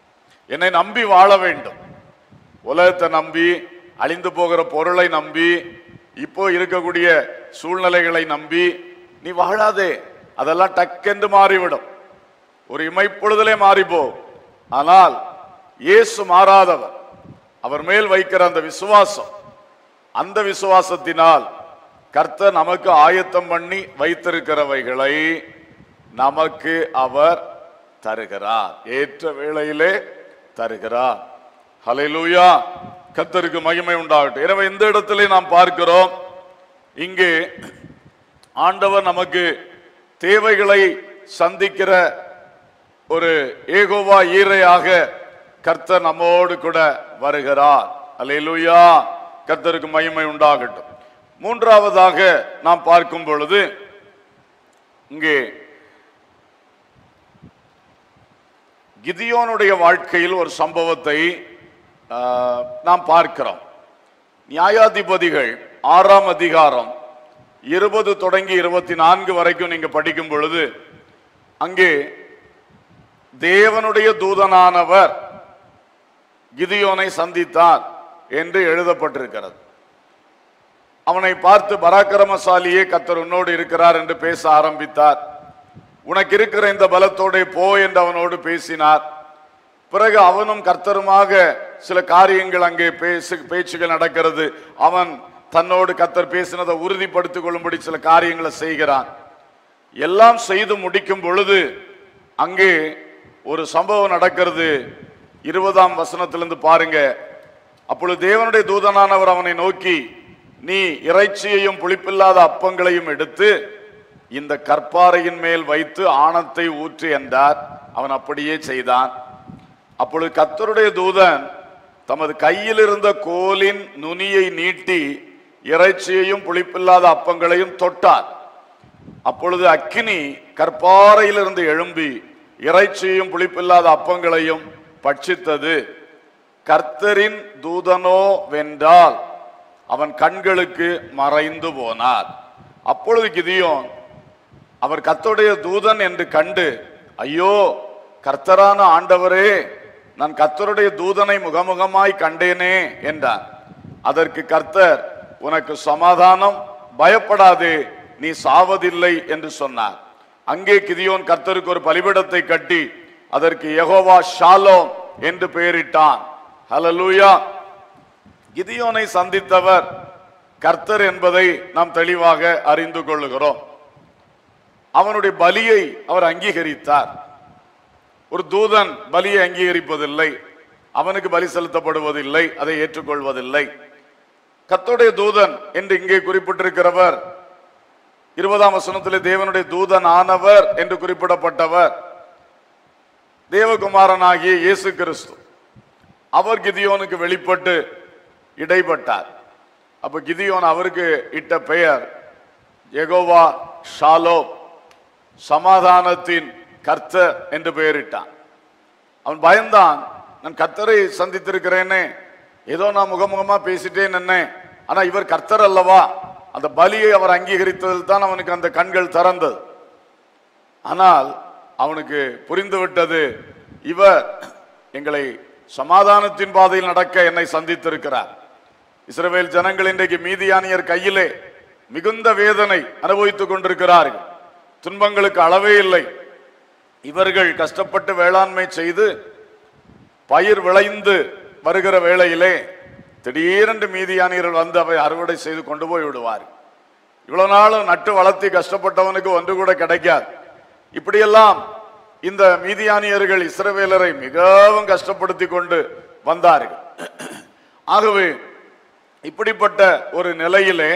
C: என்னை நம்பி வாழ வேண்டும் உலகத்தை நம்பி அழிந்து போகிற பொருளை நம்பி இப்போ இருக்கக்கூடிய சூழ்நிலைகளை நம்பி நீ வாழாதே அதெல்லாம் டக்கென்று மாறிவிடும் ஒரு இமைப்பொழுதிலே மாறிப்போ ஆனால் இயேசு மாறாதவர் அவர் மேல் வைக்கிற அந்த விசுவாசம் அந்த விசுவாசத்தினால் கர்த்தர் நமக்கு ஆயத்தம் பண்ணி வைத்திருக்கிறவைகளை நமக்கு அவர் தருகிறார் ஏற்ற வேளையிலே தருகிறார் ஹalleluya கர்த்தருக்கு மகிமை உண்டாகட்டும் எனவே இந்த இடத்திலே நாம் பார்க்கிறோம் இங்கே ஆண்டவர் நமக்கு தேவைகளை சந்திக்கிற ஒரு ஏகோவா ஈரையாக கர்த்தர் நம்மோடு கூட வருகிறார் அல்லேலூயா கர்த்தருக்கு மகிமை உண்டாகட்டும் மூன்றாவதாக நாம் பார்க்கும் பொழுது இங்கே கிதியோனுடைய வாழ்க்கையில் ஒரு சம்பவத்தை ஆ, நாம் பார்க்கிறோம் நியாயாதிபதிகள் ஆறாம் அதிகாரம் இருபது தொடங்கி இருபத்தி நான்கு வரைக்கும் நீங்க படிக்கும் பொழுது அங்கே தேவனுடைய தூதனானவர் கிதியோனை சந்தித்தார் என்று எழுதப்பட்டிருக்கிறது அவனை பார்த்து பராக்கிரமசாலியே கத்தர் உன்னோடு இருக்கிறார் என்று பேச ஆரம்பித்தார் உனக்கு இருக்கிற இந்த பலத்தோட போ என்று அவனோடு பேசினார் பிறகு அவனும் கர்த்தருமாக சில காரியங்கள் அங்கே பேசு பேச்சுகள் நடக்கிறது அவன் தன்னோடு கத்தர் பேசினதை உறுதிப்படுத்திக் கொள்ளும்படி சில காரியங்களை செய்கிறான் எல்லாம் செய்து முடிக்கும் பொழுது அங்கே ஒரு சம்பவம் நடக்கிறது இருபதாம் வசனத்திலிருந்து பாருங்க அப்பொழுது தேவனுடைய தூதனானவர் அவனை நோக்கி நீ இறைச்சியையும் புளிப்பில்லாத அப்பங்களையும் எடுத்து இந்த கற்பாறையின் மேல் வைத்து ஆணத்தை ஊற்று என்றார் அவன் அப்படியே செய்தான் அப்பொழுது கர்த்தருடைய தூதன் தமது கையில் இருந்த கோலின் நுனியை நீட்டி இறைச்சியையும் புளிப்பில்லாத அப்பங்களையும் தொட்டார் அப்பொழுது அக்கினி கற்பாறையிலிருந்து எழும்பி இறைச்சியும் புளிப்பில்லாத அப்பங்களையும் பட்சித்தது கர்த்தரின் தூதனோ வென்றால் அவன் கண்களுக்கு மறைந்து போனார் அப்பொழுது கிதியோன் அவர் கர்த்தருடைய தூதன் என்று கண்டு ஐயோ கர்த்தரான ஆண்டவரே நான் கர்த்தருடைய தூதனை முகமுகமாய் கண்டேனே என்றான் அதற்கு கர்த்தர் உனக்கு சமாதானம் பயப்படாதே நீ சாவதில்லை என்று சொன்னார் அங்கே கிதியோன் கர்த்தருக்கு ஒரு பலிபீடத்தை கட்டி அதற்கு யெகோவா ஷாலோம் என்று பெயரிட்டான் ஹalleluya கிதியோனை சந்தித்தவர் கர்த்தர் என்பதை நாம் தெளிவாக அறிந்து கொள்ளுகிறோம் அவனுடைய பலியை அவர் அங்கீகரித்தார் ஒரு தூதன் பலியை அங்கீகரிப்பதில்லை அவனுக்கு பலி செலுத்தப்படுவதில்லை அதை ஏற்றுக்கொள்வதில்லை கர்த்தருடைய தூதன் என்று இங்கே குறிப்பிட்டிருக்கிறவர் இருபதாம் வசனத்திலே தேவனுடைய தூதன் ஆனவர் என்று குறிப்பிடப்பட்டவர் தேவகுமாரனாகிய இயேசு கிறிஸ்து அவர் கிதியோனுக்கு வெளிப்பட்டு இடைப்பட்டார் அப்ப கிதியோன் அவருக்கு இட்ட பெயர் யெகோவா ஷாலோ சமாதானத்தின் கர்த்தர் என்று பெயரிட்டான் அவன் பயந்தான் நான் கர்த்தரை சந்தித்திருக்கிறேனே ஏதோ நான் முகமுகமா பேசிட்டேன் என்ன ஆனா இவர் கர்த்தர் அல்லவா அந்த பலியை அவர் அங்கீகரித்ததில் தான் அவனுக்கு அந்த கண்கள் திறந்தது ஆனால் அவனுக்கு புரிந்துவிட்டது இவர் எங்களை சமாதானத்தின் பாதையில் நடக்க என்னை சந்தித்திருக்கிறார் இஸ்ரவேல் ஜனங்கள் இன்றைக்கு மீதியானியர் கையிலே மிகுந்த வேதனை அனுபவித்துக் கொண்டிருக்கிறார்கள் துன்பங்களுக்கு அளவே இல்லை இவர்கள் கஷ்டப்பட்டு வேளாண்மை செய்து பயிர் விளைந்து வருகிற வேளையிலே திடீரென்று மீதியானியர்கள் வந்து அவை அறுவடை செய்து கொண்டு போய் விடுவார் இவ்வளவு நாளும் நட்டு வளர்த்தி கஷ்டப்பட்டவனுக்கு ஒன்று கூட கிடைக்காது இப்படியெல்லாம் இந்த மீதியானியர்கள் இஸ்ரவேலரை மிகவும் கஷ்டப்படுத்தி கொண்டு வந்தார்கள் ஆகவே இப்படிப்பட்ட ஒரு நிலையிலே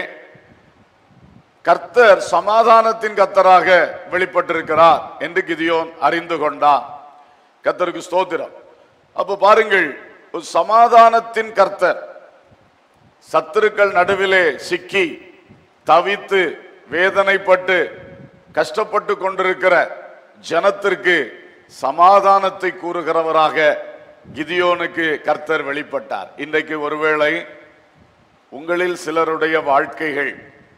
C: கர்த்தர் சமாதானத்தின் கர்த்தராக வெளிப்பட்டிருக்கிறார் என்று கிதியோன் அறிந்து கொண்டான் கர்த்தருக்கு ஸ்தோத்திரம் அப்ப பாருங்கள் ஒரு சமாதானத்தின் கர்த்தர் சத்துருக்கள் நடுவிலே சிக்கி தவித்து வேதனைப்பட்டு கஷ்டப்பட்டு கொண்டிருக்கிற ஜனத்திற்கு சமாதானத்தை கூறுகிறவராக கிதியோனுக்கு கர்த்தர் வெளிப்பட்டார் இன்றைக்கு ஒருவேளை உங்களில் சிலருடைய வாழ்க்கைகள்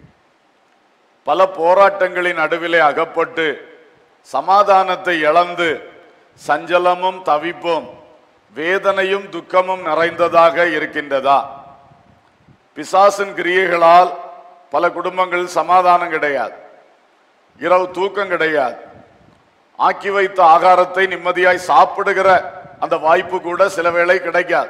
C: பல போராட்டங்களின் நடுவிலே அகப்பட்டு சமாதானத்தை இழந்து சஞ்சலமும் தவிப்பும் வேதனையும் துக்கமும் நிறைந்ததாக இருக்கின்றதா பிசாசின் கிரியைகளால் பல குடும்பங்களில் சமாதானம் கிடையாது இரவு தூக்கம் கிடையாது ஆக்கி வைத்த ஆகாரத்தை நிம்மதியாய் சாப்பிடுகிற அந்த வாய்ப்பு கூட சில வேளை கிடைக்காது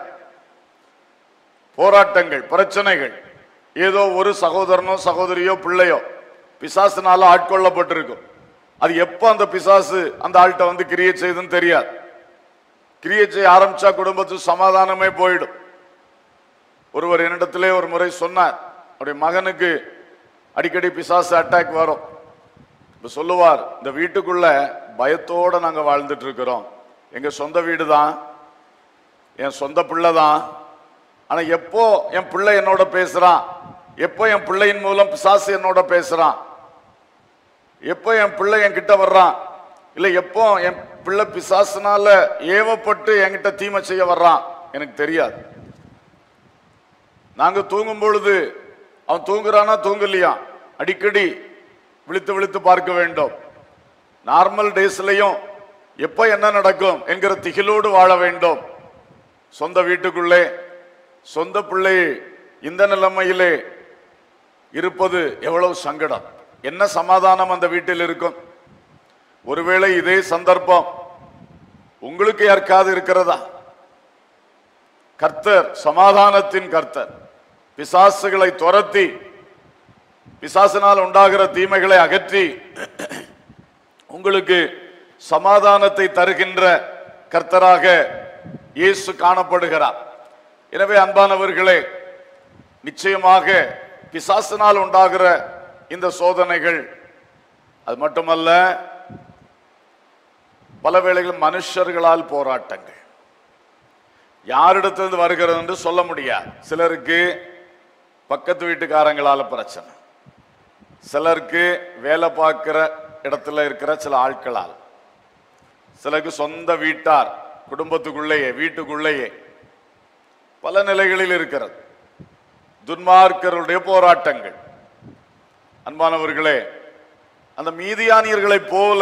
C: போராட்டங்கள் பிரச்சனைகள் ஏதோ ஒரு சகோதரனோ சகோதரியோ பிள்ளையோ பிசாசினால ஆட்கொள்ளப்பட்டிருக்கும் அது எப்ப அந்த பிசாசு அந்த ஆள்கிட்ட வந்து கிரியை செய்யுதுன்னு தெரியாது கிரியை செய்ய ஆரம்பிச்சா குடும்பத்துக்கு சமாதானமே போயிடும் ஒருவர் என்னிடத்திலே ஒரு முறை சொன்னார் அவருடைய மகனுக்கு அடிக்கடி பிசாசு அட்டாக் வரும் இப்ப சொல்லுவார் இந்த வீட்டுக்குள்ள பயத்தோட நாங்க வாழ்ந்துட்டு இருக்கிறோம் எங்க சொந்த வீடு தான் என் சொந்த பிள்ளை தான் ஆனா எப்போ என் பிள்ளை என்னோட பேசுறான் எப்போ என் பிள்ளையின் மூலம் பிசாசு என்னோட பேசுறான் எப்போ என் பிள்ளை என் கிட்ட வர்றான் இல்ல எப்போ என் பிள்ளை பிசாசுனால ஏவப்பட்டு என்கிட்ட தீமை செய்ய வர்றான் எனக்கு தெரியாது நாங்க தூங்கும் பொழுது அவன் தூங்குறானா தூங்கலையா அடிக்கடி விழித்து விழித்து பார்க்க வேண்டும் நார்மல் டேஸ்லயும் எப்ப என்ன நடக்கும் என்கிற திகிலோடு வாழ வேண்டும் சொந்த வீட்டுக்குள்ளே சொந்த பிள்ளை இந்த நிலைமையிலே இருப்பது எவ்வளவு சங்கடம் என்ன சமாதானம் அந்த வீட்டில் இருக்கும் ஒருவேளை இதே சந்தர்ப்பம் உங்களுக்கு யாருக்காவது இருக்கிறதா கர்த்தர் சமாதானத்தின் கர்த்தர் பிசாசுகளை துரத்தி பிசாசினால் உண்டாகிற தீமைகளை அகற்றி உங்களுக்கு சமாதானத்தை தருகின்ற கர்த்தராக இயேசு காணப்படுகிறார் எனவே அன்பானவர்களே நிச்சயமாக பிசாசினால் உண்டாகிற இந்த சோதனைகள் அது மட்டுமல்ல பல வேளைகள் மனுஷர்களால் போராட்டங்கள் யாரிடத்திலிருந்து வருகிறது என்று சொல்ல முடியாது சிலருக்கு பக்கத்து வீட்டுக்காரங்களால பிரச்சனை சிலருக்கு வேலை பார்க்கிற இடத்துல இருக்கிற சில ஆட்களால் சிலருக்கு சொந்த வீட்டார் குடும்பத்துக்குள்ளேயே வீட்டுக்குள்ளேயே பல நிலைகளில் இருக்கிறது துன்மார்க்கருடைய போராட்டங்கள் அன்பானவர்களே அந்த மீதியானியர்களைப் போல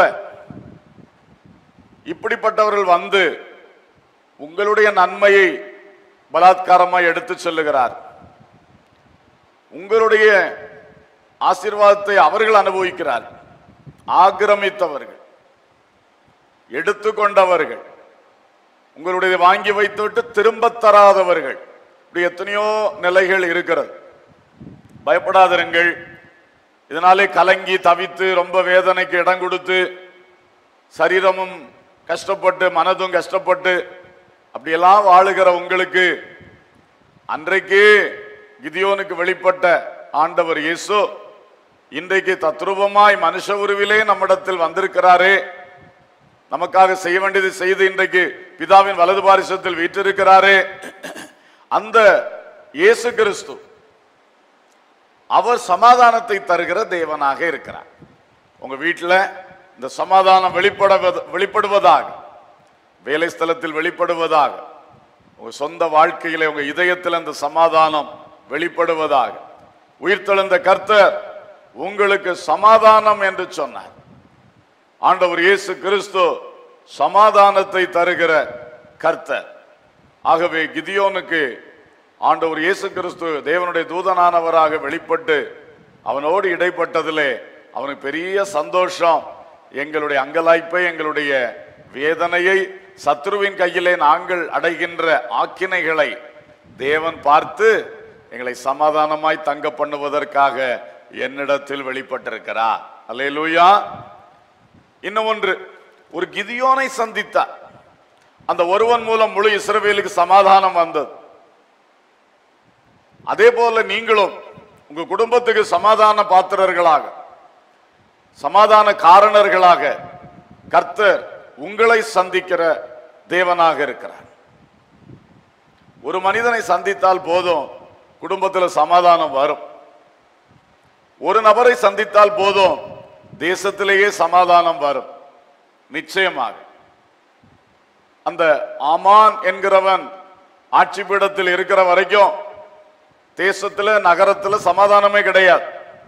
C: இப்படிப்பட்டவர்கள் வந்து உங்களுடைய நன்மையை பலாத்காரமாய் எடுத்து செல்லுகிறார் உங்களுடைய ஆசீர்வாதத்தை அவர்கள் அனுபவிக்கிறார் ஆக்கிரமித்தவர்கள் எடுத்துக்கொண்டவர்கள் உங்களுடைய வாங்கி வைத்துவிட்டு திரும்ப தராதவர்கள் இப்படி எத்தனையோ நிலைகள் இருக்கிறது பயப்படாதிருங்கள் இதனாலே கலங்கி தவித்து ரொம்ப வேதனைக்கு இடம் கொடுத்து சரீரமும் கஷ்டப்பட்டு மனதும் கஷ்டப்பட்டு அப்படியெல்லாம் வாழுகிற உங்களுக்கு அன்றைக்கு கிதியோனுக்கு வெளிப்பட்ட ஆண்டவர் இயேசு இன்றைக்கு தத்ரூபமாய் மனுஷ உருவிலே நம்மிடத்தில் வந்திருக்கிறாரே நமக்காக செய்ய வேண்டியது செய்து இன்றைக்கு பிதாவின் வலது பாரிசத்தில் வீற்றிருக்கிறாரே அந்த இயேசு கிறிஸ்து அவர் சமாதானத்தை தருகிற தேவனாக இருக்கிறார் உங்க வீட்டில் இந்த சமாதானம் வெளிப்பட வெளிப்படுவதாக வேலை ஸ்தலத்தில் வெளிப்படுவதாக உங்க சொந்த வாழ்க்கையில உங்க இதயத்தில் அந்த சமாதானம் வெளிப்படுவதாக உயிர்த்தெழுந்த கர்த்தர் உங்களுக்கு சமாதானம் என்று சொன்னார் ஆண்டவர் இயேசு கிறிஸ்து சமாதானத்தை தருகிற கர்த்தர் ஆகவே கிதியோனுக்கு ஆண்டவர் இயேசு கிறிஸ்து தேவனுடைய தூதனானவராக வெளிப்பட்டு அவனோடு இடைப்பட்டதிலே அவனுக்கு பெரிய சந்தோஷம் எங்களுடைய அங்கலாய்ப்பை எங்களுடைய வேதனையை சத்ருவின் கையிலே நாங்கள் அடைகின்ற ஆக்கினைகளை தேவன் பார்த்து எங்களை சமாதானமாய் தங்க பண்ணுவதற்காக என்னிடத்தில் வெளிப்பட்டிருக்கிறார் அல்லேலூயா இன்னும் ஒன்று ஒரு கிதியோனை சந்தித்தார் அந்த ஒருவன் மூலம் முழு இஸ்ரவேலுக்கு சமாதானம் வந்தது அதே போல நீங்களும் உங்க குடும்பத்துக்கு சமாதான பாத்திரர்களாக சமாதான காரணர்களாக கர்த்தர் உங்களை சந்திக்கிற தேவனாக இருக்கிறார் ஒரு மனிதனை சந்தித்தால் போதும் குடும்பத்தில் சமாதானம் வரும் ஒரு நபரை சந்தித்தால் போதும் தேசத்திலேயே சமாதானம் வரும் நிச்சயமாக அந்த ஆமான் என்கிறவன் ஆட்சி பீடத்தில் இருக்கிற வரைக்கும் தேசத்துல நகரத்துல சமாதானமே கிடையாது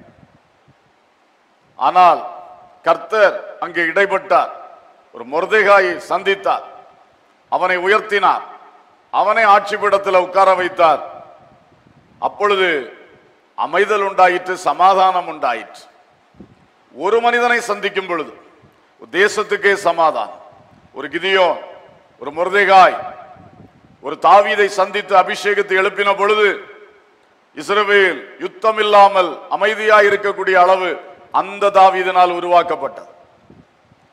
C: ஆனால் கர்த்தர் அங்கே இடைப்பட்டார் ஒரு மொர்தேகாயை சந்தித்தார் அவனை உயர்த்தினார் அவனை ஆட்சி பீடத்தில் உட்கார வைத்தார் அப்பொழுது அமைதல் உண்டாயிற்று சமாதானம் உண்டாயிற்று ஒரு மனிதனை சந்திக்கும் பொழுது தேசத்துக்கே சமாதானம் ஒரு கிதியோ ஒரு முருதைகாய் ஒரு தாவீதை சந்தித்து அபிஷேகத்தை எழுப்பின பொழுது இஸ்ரவேல் யுத்தம் இல்லாமல் அமைதியாய் இருக்கக்கூடிய அளவு அந்த தாவீதினால் உருவாக்கப்பட்டது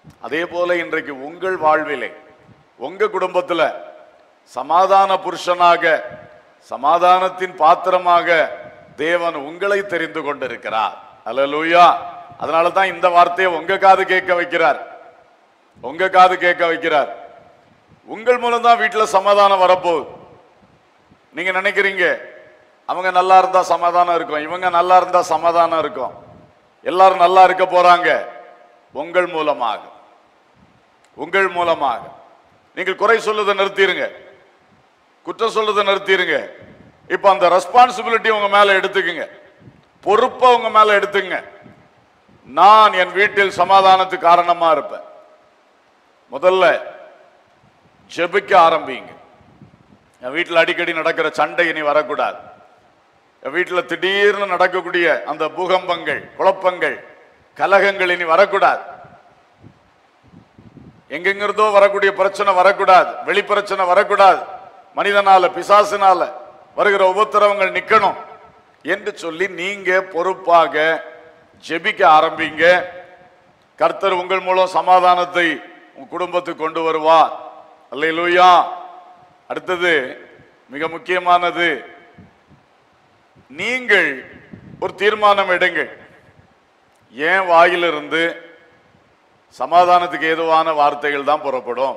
C: அதே போல இன்றைக்கு உங்கள் வாழ்விலே உங்க குடும்பத்துல சமாதான புருஷனாக சமாதானத்தின் பாத்திரமாக தேவன் உங்களை தெரிந்து கொண்டிருக்கிறார் அல்லேலூயா அதனால தான் இந்த வார்த்தையை உங்க காது கேட்க வைக்கிறார் உங்க காது கேட்க வைக்கிறார் உங்கள் மூலம் தான் வீட்டுல சமாதானம் வரப்போகுது நீங்க நினைக்கிறீங்க அவங்க நல்லா இருந்தா சமாதானம் இருக்கும் இவங்க நல்லா இருந்தா சமாதானம் இருக்கும் எல்லாரும் நல்லா இருக்க போறாங்க உங்கள் மூலமாக உங்கள் மூலமாக நீங்கள் குறை சொல்லுதை நிறுத்திடுங்க குற்றம் சொல்லுதை நிறுத்திடுங்க இப்ப அந்த ரெஸ்பான்சிபிலிட்டி உங்க மேல எடுத்துக்குங்க பொறுப்பை உங்க மேல எடுத்துங்க நான் என் வீட்டில் சமாதானத்துக்கு காரணமா இருப்பேன் முதல்ல ஜெபிக்க ஆரம்பிங்க என் வீட்டில் அடிக்கடி நடக்கிற சண்டை இனி வரக்கூடாது என் வீட்டில் திடீர்னு நடக்கக்கூடிய அந்த பூகம்பங்கள் குழப்பங்கள் கலகங்கள் இனி வரக்கூடாது எங்கெங்கிருந்தோ வரக்கூடிய பிரச்சனை வரக்கூடாது வெளி பிரச்சனை வரக்கூடாது மனிதனால பிசாசினால வருகிற உபத்திரவங்கள் நிக்கணும் என்று சொல்லி நீங்க பொறுப்பாக ஜெபிக்க ஆரம்பிங்க கர்த்தர் உங்கள் மூலம் சமாதானத்தை உங்க குடும்பத்துக்கு கொண்டு வருவார் அல்லேலூயா அடுத்தது மிக முக்கியமானது நீங்கள் ஒரு தீர்மானம் எடுங்கள் ஏன் வாயிலிருந்து சமாதானத்துக்கு ஏதுவான வார்த்தைகள் தான் புறப்படும்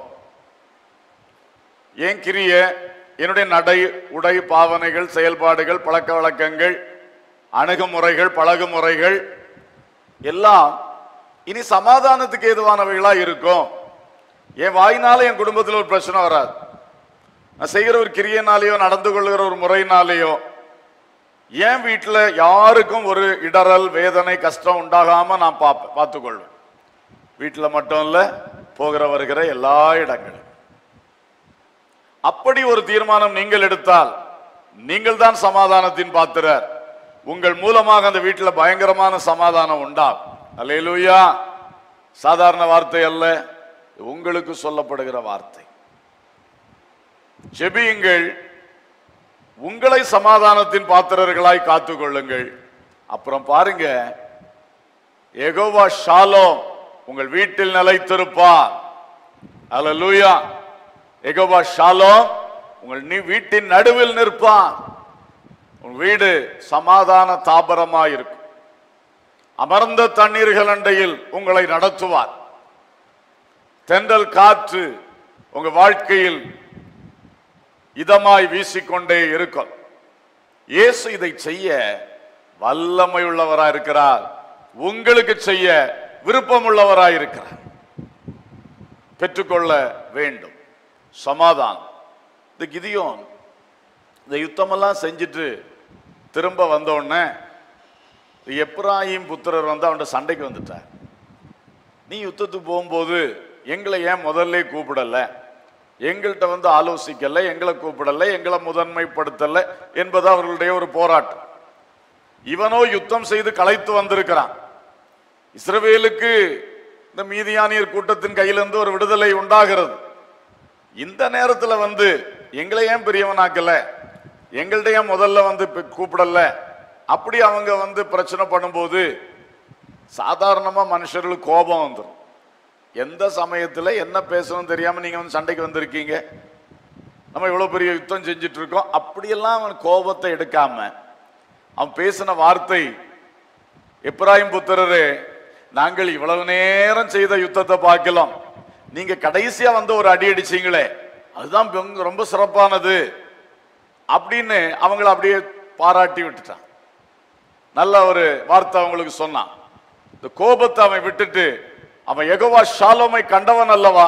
C: ஏன் கிரிய என்னுடைய நடை உடை பாவனைகள் செயல்பாடுகள் பழக்க வழக்கங்கள் அணுகுமுறைகள் பழகுமுறைகள் எல்லாம் இனி சமாதானத்துக்கு ஏதுவானவைகளா இருக்கும் என் வாயினால என் குடும்பத்தில் ஒரு பிரச்சனை வராது நான் செய்கிற ஒரு கிரியனாலேயோ நடந்து கொள்கிற ஒரு முறையினாலேயோ என் வீட்டில் யாருக்கும் ஒரு இடறல் வேதனை கஷ்டம் உண்டாகாம நான் பார்ப்பேன் பார்த்துக்கொள்வேன் வீட்டில் மட்டும் இல்ல போகிற வருகிற எல்லா இடங்களும் அப்படி ஒரு தீர்மானம் நீங்கள் எடுத்தால் நீங்கள் தான் சமாதானத்தின் பாத்திரர் உங்கள் மூலமாக அந்த வீட்டில் பயங்கரமான சமாதானம் உண்டாகும் அல்லேலூயா சாதாரண வார்த்தை அல்ல இது உங்களுக்கு சொல்லப்படுகிற வார்த்தை ஜெபியுங்கள் உங்களை சமாதானத்தின் பாத்திரர்களாய் காத்துக்கொள்ளுங்கள் அப்புறம் பாருங்க எகோவா ஷாலோம் உங்கள் வீட்டில் நிலைத்திருப்பார் அல்லேலூயா எகோவா ஷாலோம் உங்கள் நீ வீட்டின் நடுவில் நிற்பான் உன் வீடு சமாதான தாபரமாய் இருக்கும் அமர்ந்த தண்ணீர்கள் அண்டையில் உங்களை நடத்துவார் தென்றல் காற்று உங்க வாழ்க்கையில் இதமாய் வீசிக்கொண்டே இருக்கும் இயேசு இதை செய்ய வல்லமை உள்ளவராய் இருக்கிறார் உங்களுக்கு செய்ய விருப்பம் உள்ளவராய் இருக்கிறார் பெற்றுக்கொள்ள வேண்டும் சமாதானம் இந்த கிதியோன் இந்த யுத்தமெல்லாம் செஞ்சுட்டு திரும்ப வந்த உடனே எப்ராஹிம் புத்திரர் வந்து அவன்கிட்ட சண்டைக்கு வந்துட்டார் நீ யுத்தத்துக்கு போகும்போது எங்களை ஏன் முதல்ல கூப்பிடல எங்கள்கிட்ட வந்து ஆலோசிக்கல எங்களை கூப்பிடல எங்களை முதன்மைப்படுத்தல என்பது அவர்களுடைய ஒரு போராட்டம் இவனோ யுத்தம் செய்து களைத்து வந்திருக்கிறான் இஸ்ரவேலுக்கு இந்த மீதியானியர் கூட்டத்தின் கையிலிருந்து ஒரு விடுதலை உண்டாகிறது இந்த நேரத்துல வந்து எங்களை ஏன் பெரியவனாக்கல எங்கள்ட்ட ஏன் முதல்ல வந்து பி- கூப்பிடல அப்படி அவங்க வந்து பிரச்சனை பண்ணும்போது சாதாரணமா மனுஷர்களுக்கு கோபம் வந்துடும் எந்த சமயத்துல என்ன பேசணும் தெரியாம நீங்க வந்து சண்டைக்கு வந்திருக்கீங்க நம்ம இவ்வளவு பெரிய யுத்தம் செஞ்சுட்டு இருக்கோம் அப்படியெல்லாம் அவன் கோபத்தை எடுக்காம அவன் பேசின வார்த்தை எப்ராஹிம் புத்திரரே நாங்கள் இவ்வளவு நேரம் செய்த யுத்தத்தை பார்க்கலாம் நீங்க கடைசியா வந்து ஒரு அடி அடிச்சீங்களே அதுதான் ரொம்ப- ரொம்ப சிறப்பானது அப்படின்னு அவங்கள அப்படியே பாராட்டி விட்டுட்டான் நல்ல ஒரு வார்த்தை அவங்களுக்கு சொன்னான் இந்த கோபத்தை அவன் விட்டுட்டு அவன் எகோவா ஷாலோமை கண்டவன் அல்லவா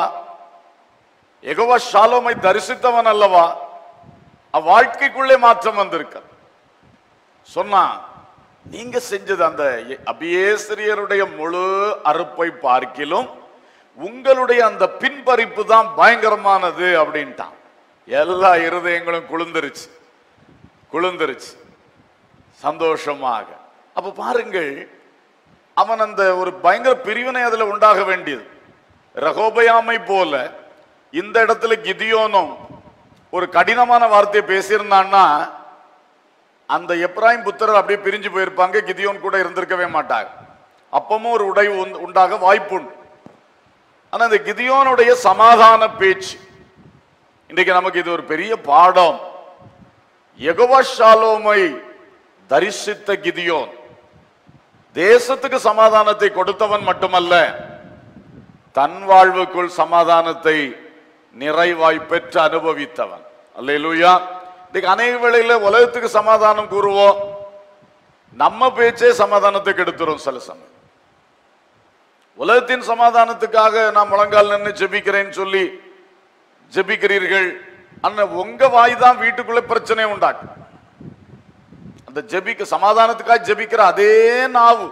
C: எகோவா ஷாலோமை தரிசித்தவன் அல்லவா அவன் வாழ்க்கைக்குள்ளே மாற்றம் வந்திருக்க சொன்னான் நீங்க செஞ்சது அந்த அபியேசிரியருடைய முழு அறுப்பை பார்க்கிலும் உங்களுடைய அந்த பின்பறிப்பு தான் பயங்கரமானது அப்படின்ட்டான் எல்லா இருதயங்களும் குளிர்ந்துருச்சு குளிர்ந்துருச்சு சந்தோஷமாக அப்ப பாருங்கள் அவன் அந்த ஒரு பயங்கர பிரிவினை அதுல உண்டாக வேண்டியது ரகோபயாமை போல இந்த இடத்துல கிதியோனும் ஒரு கடினமான வார்த்தையை பேசியிருந்தான்னா அந்த எப்ராஹிம் புத்திரர் அப்படியே பிரிஞ்சு போயிருப்பாங்க கிதியோன் கூட இருந்திருக்கவே மாட்டாங்க அப்பமும் ஒரு உடை உண்டாக வாய்ப்புண்டு ஆனா இந்த கிதியோனுடைய சமாதான பேச்சு இன்றைக்கு நமக்கு இது ஒரு பெரிய பாடம் யெகோவா ஷாலோமை தரிசித்த கிதியோன் தேசத்துக்கு சமாதானத்தை கொடுத்தவன் மட்டுமல்ல தன் வாழ்வுக்குள் சமாதானத்தை நிறைவாய் பெற்று அனுபவித்தவன் அல்லேலூயா இன்னைக்கு அநேக வேளையில உலகத்துக்கு சமாதானம் கூறுவோம் நம்ம பேச்சே சமாதானத்தை கெடுத்துரும் சில சமயம் உலகத்தின் சமாதானத்துக்காக நான் முழங்கால் நின்று ஜெபிக்கிறேன்னு சொல்லி ஜெபிக்கிறீர்கள் ஆனா உங்க வாய் தான் வீட்டுக்குள்ள பிரச்சனை உண்டாக்கும் அந்த ஜெபிக்க சமாதானத்துக்காக ஜெபிக்கிற அதே நாவு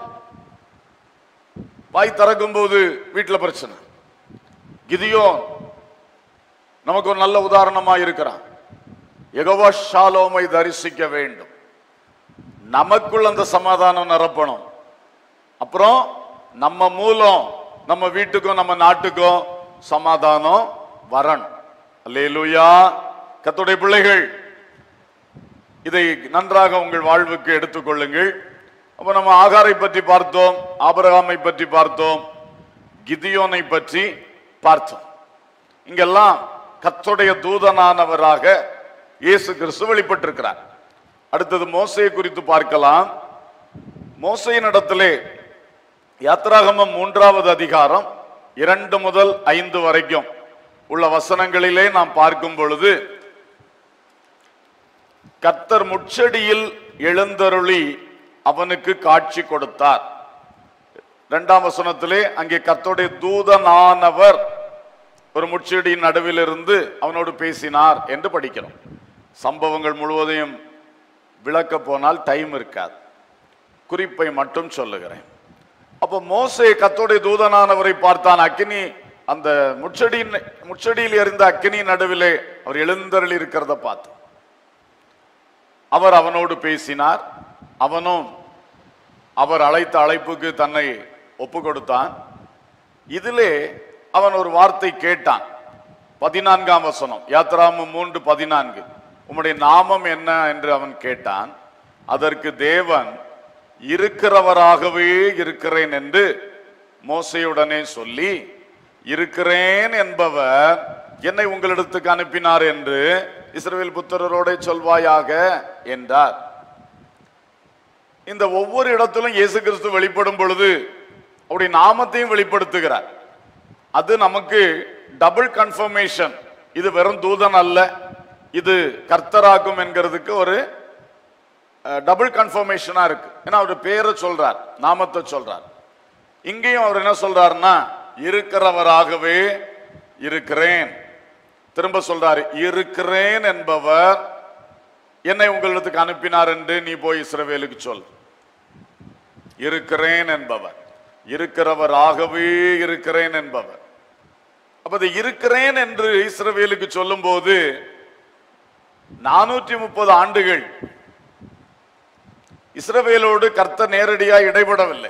C: வாய் திறக்கும் போது வீட்டுல பிரச்சனை கிதியோன் நமக்கு ஒரு நல்ல உதாரணமா இருக்கிறான் யெகோவா ஷாலோமை தரிசிக்க வேண்டும் நமக்குள் அந்த சமாதானம் நிரப்பணும் அப்புறம் நம்ம மூலம் நம்ம வீட்டுக்கும் நம்ம நாட்டுக்கும் சமாதானம் வரணும் அல்லேலூயா கத்துடைய பிள்ளைகள் இதை நன்றாக உங்கள் வாழ்வுக்கு எடுத்துக்கொள்ளுங்கள் அப்ப நம்ம ஆகாரை பற்றி பார்த்தோம் ஆபிரகாமை பற்றி பார்த்தோம் கிதியோனை பற்றி பார்த்தோம் இங்கெல்லாம் கத்துடைய தூதனானவராக இயேசு கிறிஸ்து வெளிப்பட்டிருக்கிறார் அடுத்தது மோசையை குறித்து பார்க்கலாம் மோசையின் இடத்திலே யாத்ராகமம் மூன்றாவது அதிகாரம் இரண்டு முதல் ஐந்து வரைக்கும் உள்ள வசனங்களிலே நாம் பார்க்கும் பொழுது கர்த்தர் முச்செடியில் எழுந்தருளி அவனுக்கு காட்சி கொடுத்தார் இரண்டாம் வசனத்திலே அங்கே கர்த்தருடைய தூதனானவர் ஒரு முச்செடியின் நடுவில் இருந்து அவனோடு பேசினார் என்று படிக்கிறோம் சம்பவங்கள் முழுவதையும் விளக்க போனால் டைம் இருக்காது குறிப்பை மட்டும் சொல்லுகிறேன் அப்போ மோசே கத்தோடைய தூதனானவரை பார்த்தான் அக்கினி அந்த முச்செடியின் முச்செடியில் எறிந்த அக்கினி நடுவிலே அவர் எழுந்தருளி இருக்கிறத பார்த்தான் அவர் அவனோடு பேசினார் அவனும் அவர் அழைத்த அழைப்புக்கு தன்னை ஒப்பு கொடுத்தான் இதிலே அவன் ஒரு வார்த்தை கேட்டான் பதினான்காம் வசனம் யாத்ராமம் மூன்று பதினான்கு உம்முடைய நாமம் என்ன என்று அவன் கேட்டான் அதற்கு தேவன் இருக்கிறவராகவே இருக்கிறேன் என்று மோசையுடனே சொல்லி இருக்கிறேன் என்பவர் என்னை உங்களிடத்துக்கு அனுப்பினார் என்று இஸ்ரவேல் புத்திரரோட சொல்வாயாக என்றார் இந்த ஒவ்வொரு இடத்திலும் இயேசு கிறிஸ்து வெளிப்படும் பொழுது அவருடைய நாமத்தையும் வெளிப்படுத்துகிறார் அது நமக்கு டபுள் கன்ஃபர்மேஷன் இது வெறும் தூதன் அல்ல இது கர்த்தராகும் என்கிறதுக்கு ஒரு டபுள் கன்ஃபர்மேஷனா இருக்கு ஏன்னா அவர் பேரை சொல்றார் நாமத்தை சொல்றார் இங்கேயும் அவர் என்ன சொல்றாருன்னா இருக்கிறவராகவே இருக்கிறேன் திரும்ப சொல்றாரு இருக்கிறேன் என்பவர் என்னை உங்களிடத்துக்கு அனுப்பினார் என்று நீ போய் இஸ்ரவேலுக்கு சொல் இருக்கிறேன் என்பவர் இருக்கிறவராகவே இருக்கிறேன் என்பவர் அப்ப அது இருக்கிறேன் என்று இஸ்ரவேலுக்கு சொல்லும்போது நானூற்றி முப்பது ஆண்டுகள் இஸ்ரவேலோடு கர்த்தர் நேரடியா இடைபடவில்லை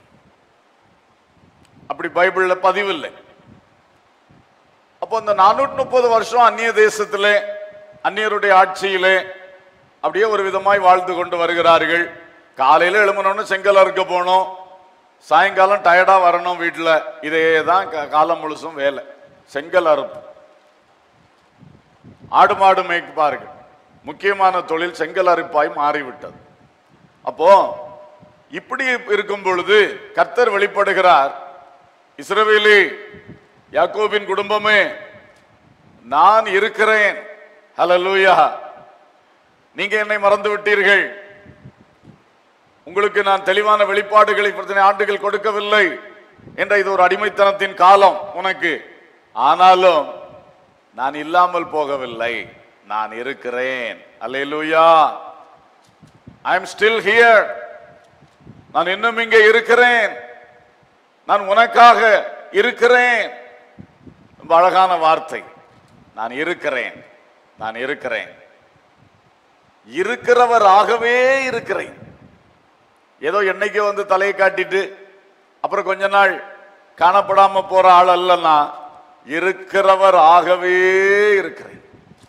C: அப்படி பைபிள்ல பதிவில்லை அப்போ இந்த நானூற்றி முப்பது வருஷம் அந்நிய தேசத்திலே அந்நியருடைய ஆட்சியிலே அப்படியே ஒரு விதமாய் வாழ்ந்து கொண்டு வருகிறார்கள் காலையில எழுமணும்னு செங்கல் அறுக்க போகணும் சாயங்காலம் டயர்டா வரணும் வீட்டுல இதே தான் கா- காலம் முழுசும் வேலை செங்கல் அறுப்பு ஆடு மாடு மேய்ப்பார்கள் முக்கியமான தொழில் செங்கல் அறுப்பாய் மாறிவிட்டது அப்போ இப்படி இருக்கும் பொழுது கர்த்தர் வெளிப்படுகிறார் இஸ்ரவேலி யாக்கோபின் குடும்பமே நான் இருக்கிறேன் ஹalleluya நீங்க என்னை மறந்து விட்டீர்கள் உங்களுக்கு நான் தெளிவான வெளிப்பாடுகளை இத்தனை ஆண்டுகள் கொடுக்கவில்லை என்ற இது ஒரு அடிமைத்தனத்தின் காலம் உனக்கு ஆனாலும் நான் இல்லாமல் போகவில்லை நான் இருக்கிறேன் hallelujah I am still here நான் இன்னும் இங்கே இருக்கிறேன் நான் உனக்காக இருக்கிறேன் ரொம்ப அழகான வார்த்தை நான் இருக்கிறேன் நான் இருக்கிறேன் இருக்கிறவராகவே இருக்கிறேன் ஏதோ என்னைக்கோ வந்து தலையை காட்டிட்டு அப்புறம் கொஞ்ச நாள் காணப்படாம போற ஆள் அல்லனா இருக்கிறவராகவே இருக்கிறேன்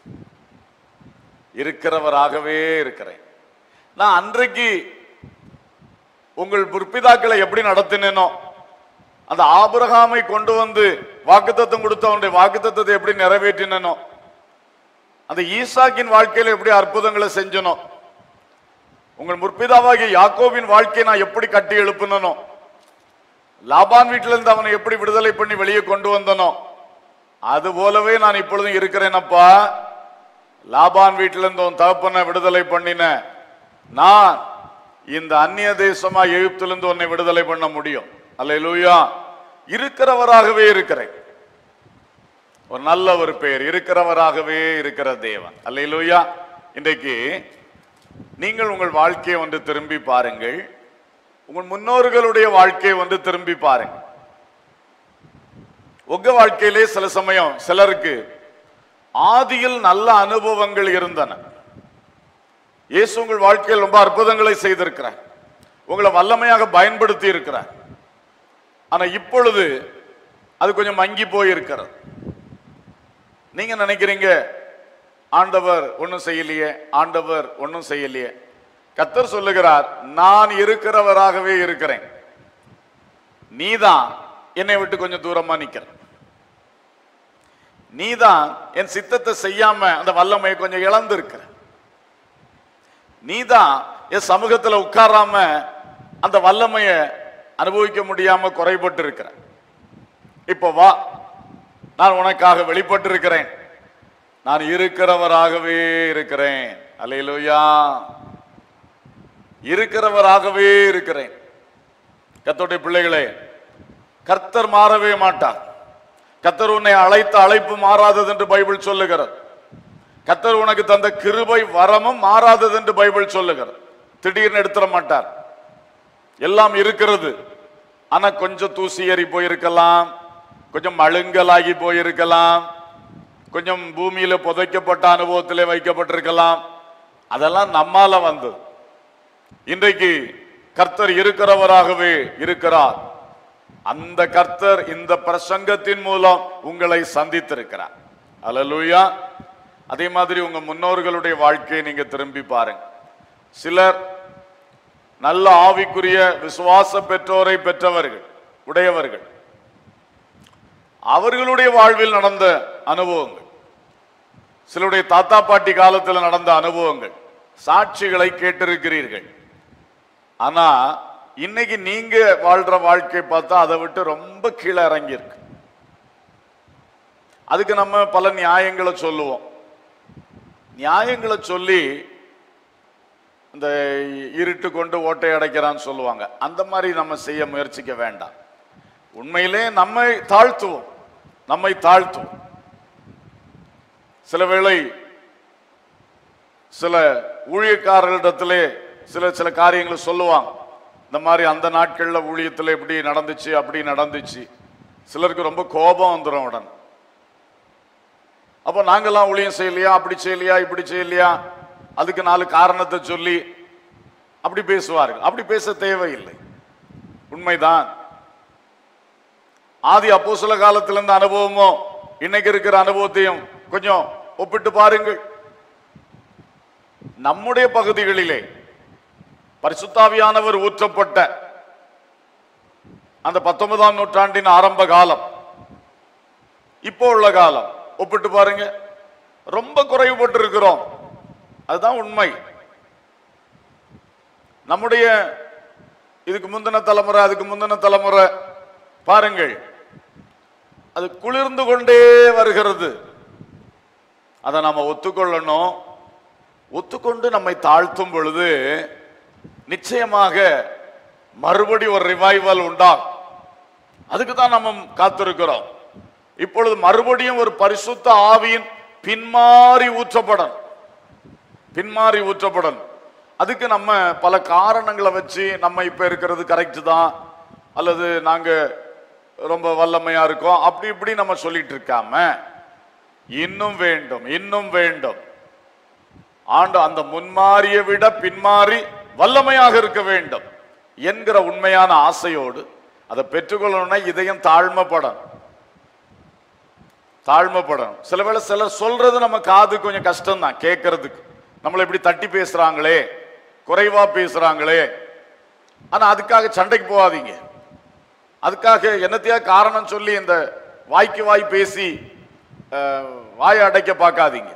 C: இருக்கிறவராகவே இருக்கிறேன் நான் அன்றைக்கு உங்கள் முற்பிதாக்களை எப்படி நடத்தினேனோ அந்த ஆபிரகாமை கொண்டு வந்து வாக்குத்தத்தம் கொடுத்த அவனுடைய வாக்குத்தத்தத்தை எப்படி நிறைவேற்றினனோ அந்த ஈசாக்கின் வாழ்க்கையில எப்படி அற்புதங்களை செஞ்சனோ உங்கள் முற்பிதாவாகிய யாக்கோபின் வாழ்க்கையை நான் எப்படி கட்டி எழுப்புனனோ லாபான் வீட்டில இருந்து அவனை எப்படி விடுதலை பண்ணி வெளியே கொண்டு வந்தனோ அது போலவே நான் இப்பொழுதும் இருக்கிறேனப்பா லாபான் வீட்டில இருந்து உன் தகப்பனை விடுதலை பண்ணின நான் இந்த அந்நிய தேசமா எகிப்திலிருந்து உன்னை விடுதலை பண்ண முடியும் அல்லேலூயா இருக்கிறவராகவே இருக்கிறேன் ஒரு நல்ல ஒரு பெயர் இருக்கிறவராகவே இருக்கிற தேவன் அல்லேலூயா இன்றைக்கு நீங்கள் உங்கள் வாழ்க்கையை வந்து திரும்பி பாருங்கள் உங்கள் முன்னோர்களுடைய வாழ்க்கையை வந்து திரும்பி பாருங்கள் உங்க வாழ்க்கையிலே சில சமயம் சிலருக்கு ஆதியில் நல்ல அனுபவங்கள் இருந்தன இயேசு உங்கள் வாழ்க்கையில் ரொம்ப அற்புதங்களை செய்திருக்கிறார் உங்களை வல்லமையாக பயன்படுத்தி இருக்கிறார் ஆனா இப்பொழுது அது கொஞ்சம் மங்கி போயிருக்கிறது நீங்க நினைக்கிறீங்க ஆண்டவர் ஒண்ணும் செய்யலையே ஆண்டவர் ஒண்ணும் செய்யலையே கத்தர் சொல்லுகிறார் நான் இருக்கிறவராகவே இருக்கிறேன் நீதான் என்னை விட்டு கொஞ்சம் தூரமா நிக்கிற நீதான் என் சித்தத்தை செய்யாம அந்த வல்லமையை கொஞ்சம் இழந்திருக்கிற நீதான் என் சமூகத்துல உட்காராம அந்த வல்லமைய அனுபவிக்க முடியாம குறைபட்டு இருக்கிற இப்போ வா நான் உனக்காக வெளிப்பட்டு இருக்கிறேன் நான் இருக்கிறவராகவே இருக்கிறேன் அல்லேலூயா இருக்கிறவராகவே இருக்கிறேன் கத்தோடைய பிள்ளைகளே கர்த்தர் மாறவே மாட்டார் கர்த்தர் உன்னை அழைத்த அழைப்பு மாறாதது என்று பைபிள் சொல்லுகிறது கர்த்தர் உனக்கு தந்த கிருபை வரமும் மாறாதது என்று பைபிள் சொல்லுகிறது திடீர்னு எடுத்துட மாட்டார் எல்லாம் இருக்கிறது ஆனா கொஞ்சம் தூசி ஏறி போயிருக்கலாம் கொஞ்சம் மழுங்கலாகி போயிருக்கலாம் கொஞ்சம் பூமியில புதைக்கப்பட்ட அனுபவத்திலே வைக்கப்பட்டிருக்கலாம் அதெல்லாம் நம்மால வந்தது இன்றைக்கு கர்த்தர் இருக்கிறவராகவே இருக்கிறார் அந்த கர்த்தர் இந்த பிரசங்கத்தின் மூலம் உங்களை சந்தித்திருக்கிறார் அல்லேலூயா அதே மாதிரி உங்க முன்னோர்களுடைய வாழ்க்கையை நீங்க திரும்பி பாருங்க சிலர் நல்ல ஆவிக்குரிய விசுவாச பெற்றோரை பெற்றவர்கள் உடையவர்கள் அவர்களுடைய வாழ்வில் நடந்த அனுபவங்கள் சிலருடைய தாத்தா பாட்டி காலத்தில் நடந்த அனுபவங்கள் சாட்சிகளை கேட்டிருக்கிறீர்கள் ஆனா இன்னைக்கு நீங்க வாழ்ற வாழ்க்கை பார்த்தா அதை விட்டு ரொம்ப கீழே இறங்கி இருக்கு அதுக்கு நம்ம பல நியாயங்களை சொல்லுவோம் நியாயங்களை சொல்லி இந்த இருட்டு கொண்டு ஓட்டை அடைக்கிறான்னு சொல்லுவாங்க அந்த மாதிரி நம்ம செய்ய முயற்சிக்க வேண்டாம் உண்மையிலே நம்மை தாழ்த்துவோம் நம்மை தாழ்த்துவோம் சில வேளை சில ஊழியக்காரர்களிடத்திலே சில சில காரியங்களை சொல்லுவாங்க இந்த மாதிரி அந்த நாட்கள்ல ஊழியத்துல இப்படி நடந்துச்சு அப்படி நடந்துச்சு சிலருக்கு ரொம்ப கோபம் வந்துடும் உடனே அப்போ நாங்கெல்லாம் ஊழியம் செய்யலையா அப்படி செய்யலையா இப்படி செய்யலையா அதுக்கு நாலு காரணத்தை சொல்லி அப்படி பேசுவார்கள் அப்படி பேச தேவையில்லை உண்மைதான் ஆதி அப்போ சில காலத்துல இருந்த அனுபவமும் இன்னைக்கு இருக்கிற அனுபவத்தையும் கொஞ்சம் ஒப்பிட்டு பாருங்கள் நம்முடைய பகுதிகளிலே பரிசுத்தாவியானவர் ஊற்றப்பட்ட அந்த பத்தொன்பதாம் நூற்றாண்டின் ஆரம்ப காலம் இப்போ உள்ள காலம் ஒப்பிட்டு பாருங்க ரொம்ப குறைவுபட்டு இருக்கிறோம் அதுதான் உண்மை நம்முடைய இதுக்கு முந்தின தலைமுறை அதுக்கு முந்தின தலைமுறை பாருங்கள் அது குளிர்ந்து கொண்டே வருகிறது அதை நாம ஒத்துக்கொள்ளணும் ஒத்துக்கொண்டு நம்மை தாழ்த்தும் பொழுது நிச்சயமாக மறுபடி ஒரு ரிவைவல் உண்டாகும் அதுக்கு தான் நம்ம காத்திருக்கிறோம் இப்பொழுது மறுபடியும் ஒரு பரிசுத்த ஆவியின் பின்மாறி ஊற்றப்படணும் பின்மாறி ஊற்றப்படணும் அதுக்கு நம்ம பல காரணங்களை வச்சு நம்ம இப்ப இருக்கிறது கரெக்ட் தான் அல்லது நாங்க ரொம்ப வல்லமையா இருக்கோம் அப்படி இப்படி நம்ம சொல்லிட்டு இருக்காம இன்னும் வேண்டும் இன்னும் வேண்டும் ஆண்டு அந்த முன்மாறியை விட பின்மாறி வல்லமையாக இருக்க வேண்டும் என்கிற உண்மையான ஆசையோடு அதை பெற்றுக்கொள்ளணும்னா இதயம் தாழ்மைப்படணும் தாழ்மைப்படணும் சில வேளை சிலர் சொல்றது நம்ம காது கொஞ்சம் கஷ்டம் தான் கேட்கறதுக்கு நம்மளை இப்படி தட்டி பேசுறாங்களே குறைவா பேசுறாங்களே ஆனா அதுக்காக சண்டைக்கு போகாதீங்க அதுக்காக என்னத்தையா காரணம் சொல்லி இந்த வாய்க்கு வாய் பேசி அஹ், வாயை அடைக்க பார்க்காதீங்க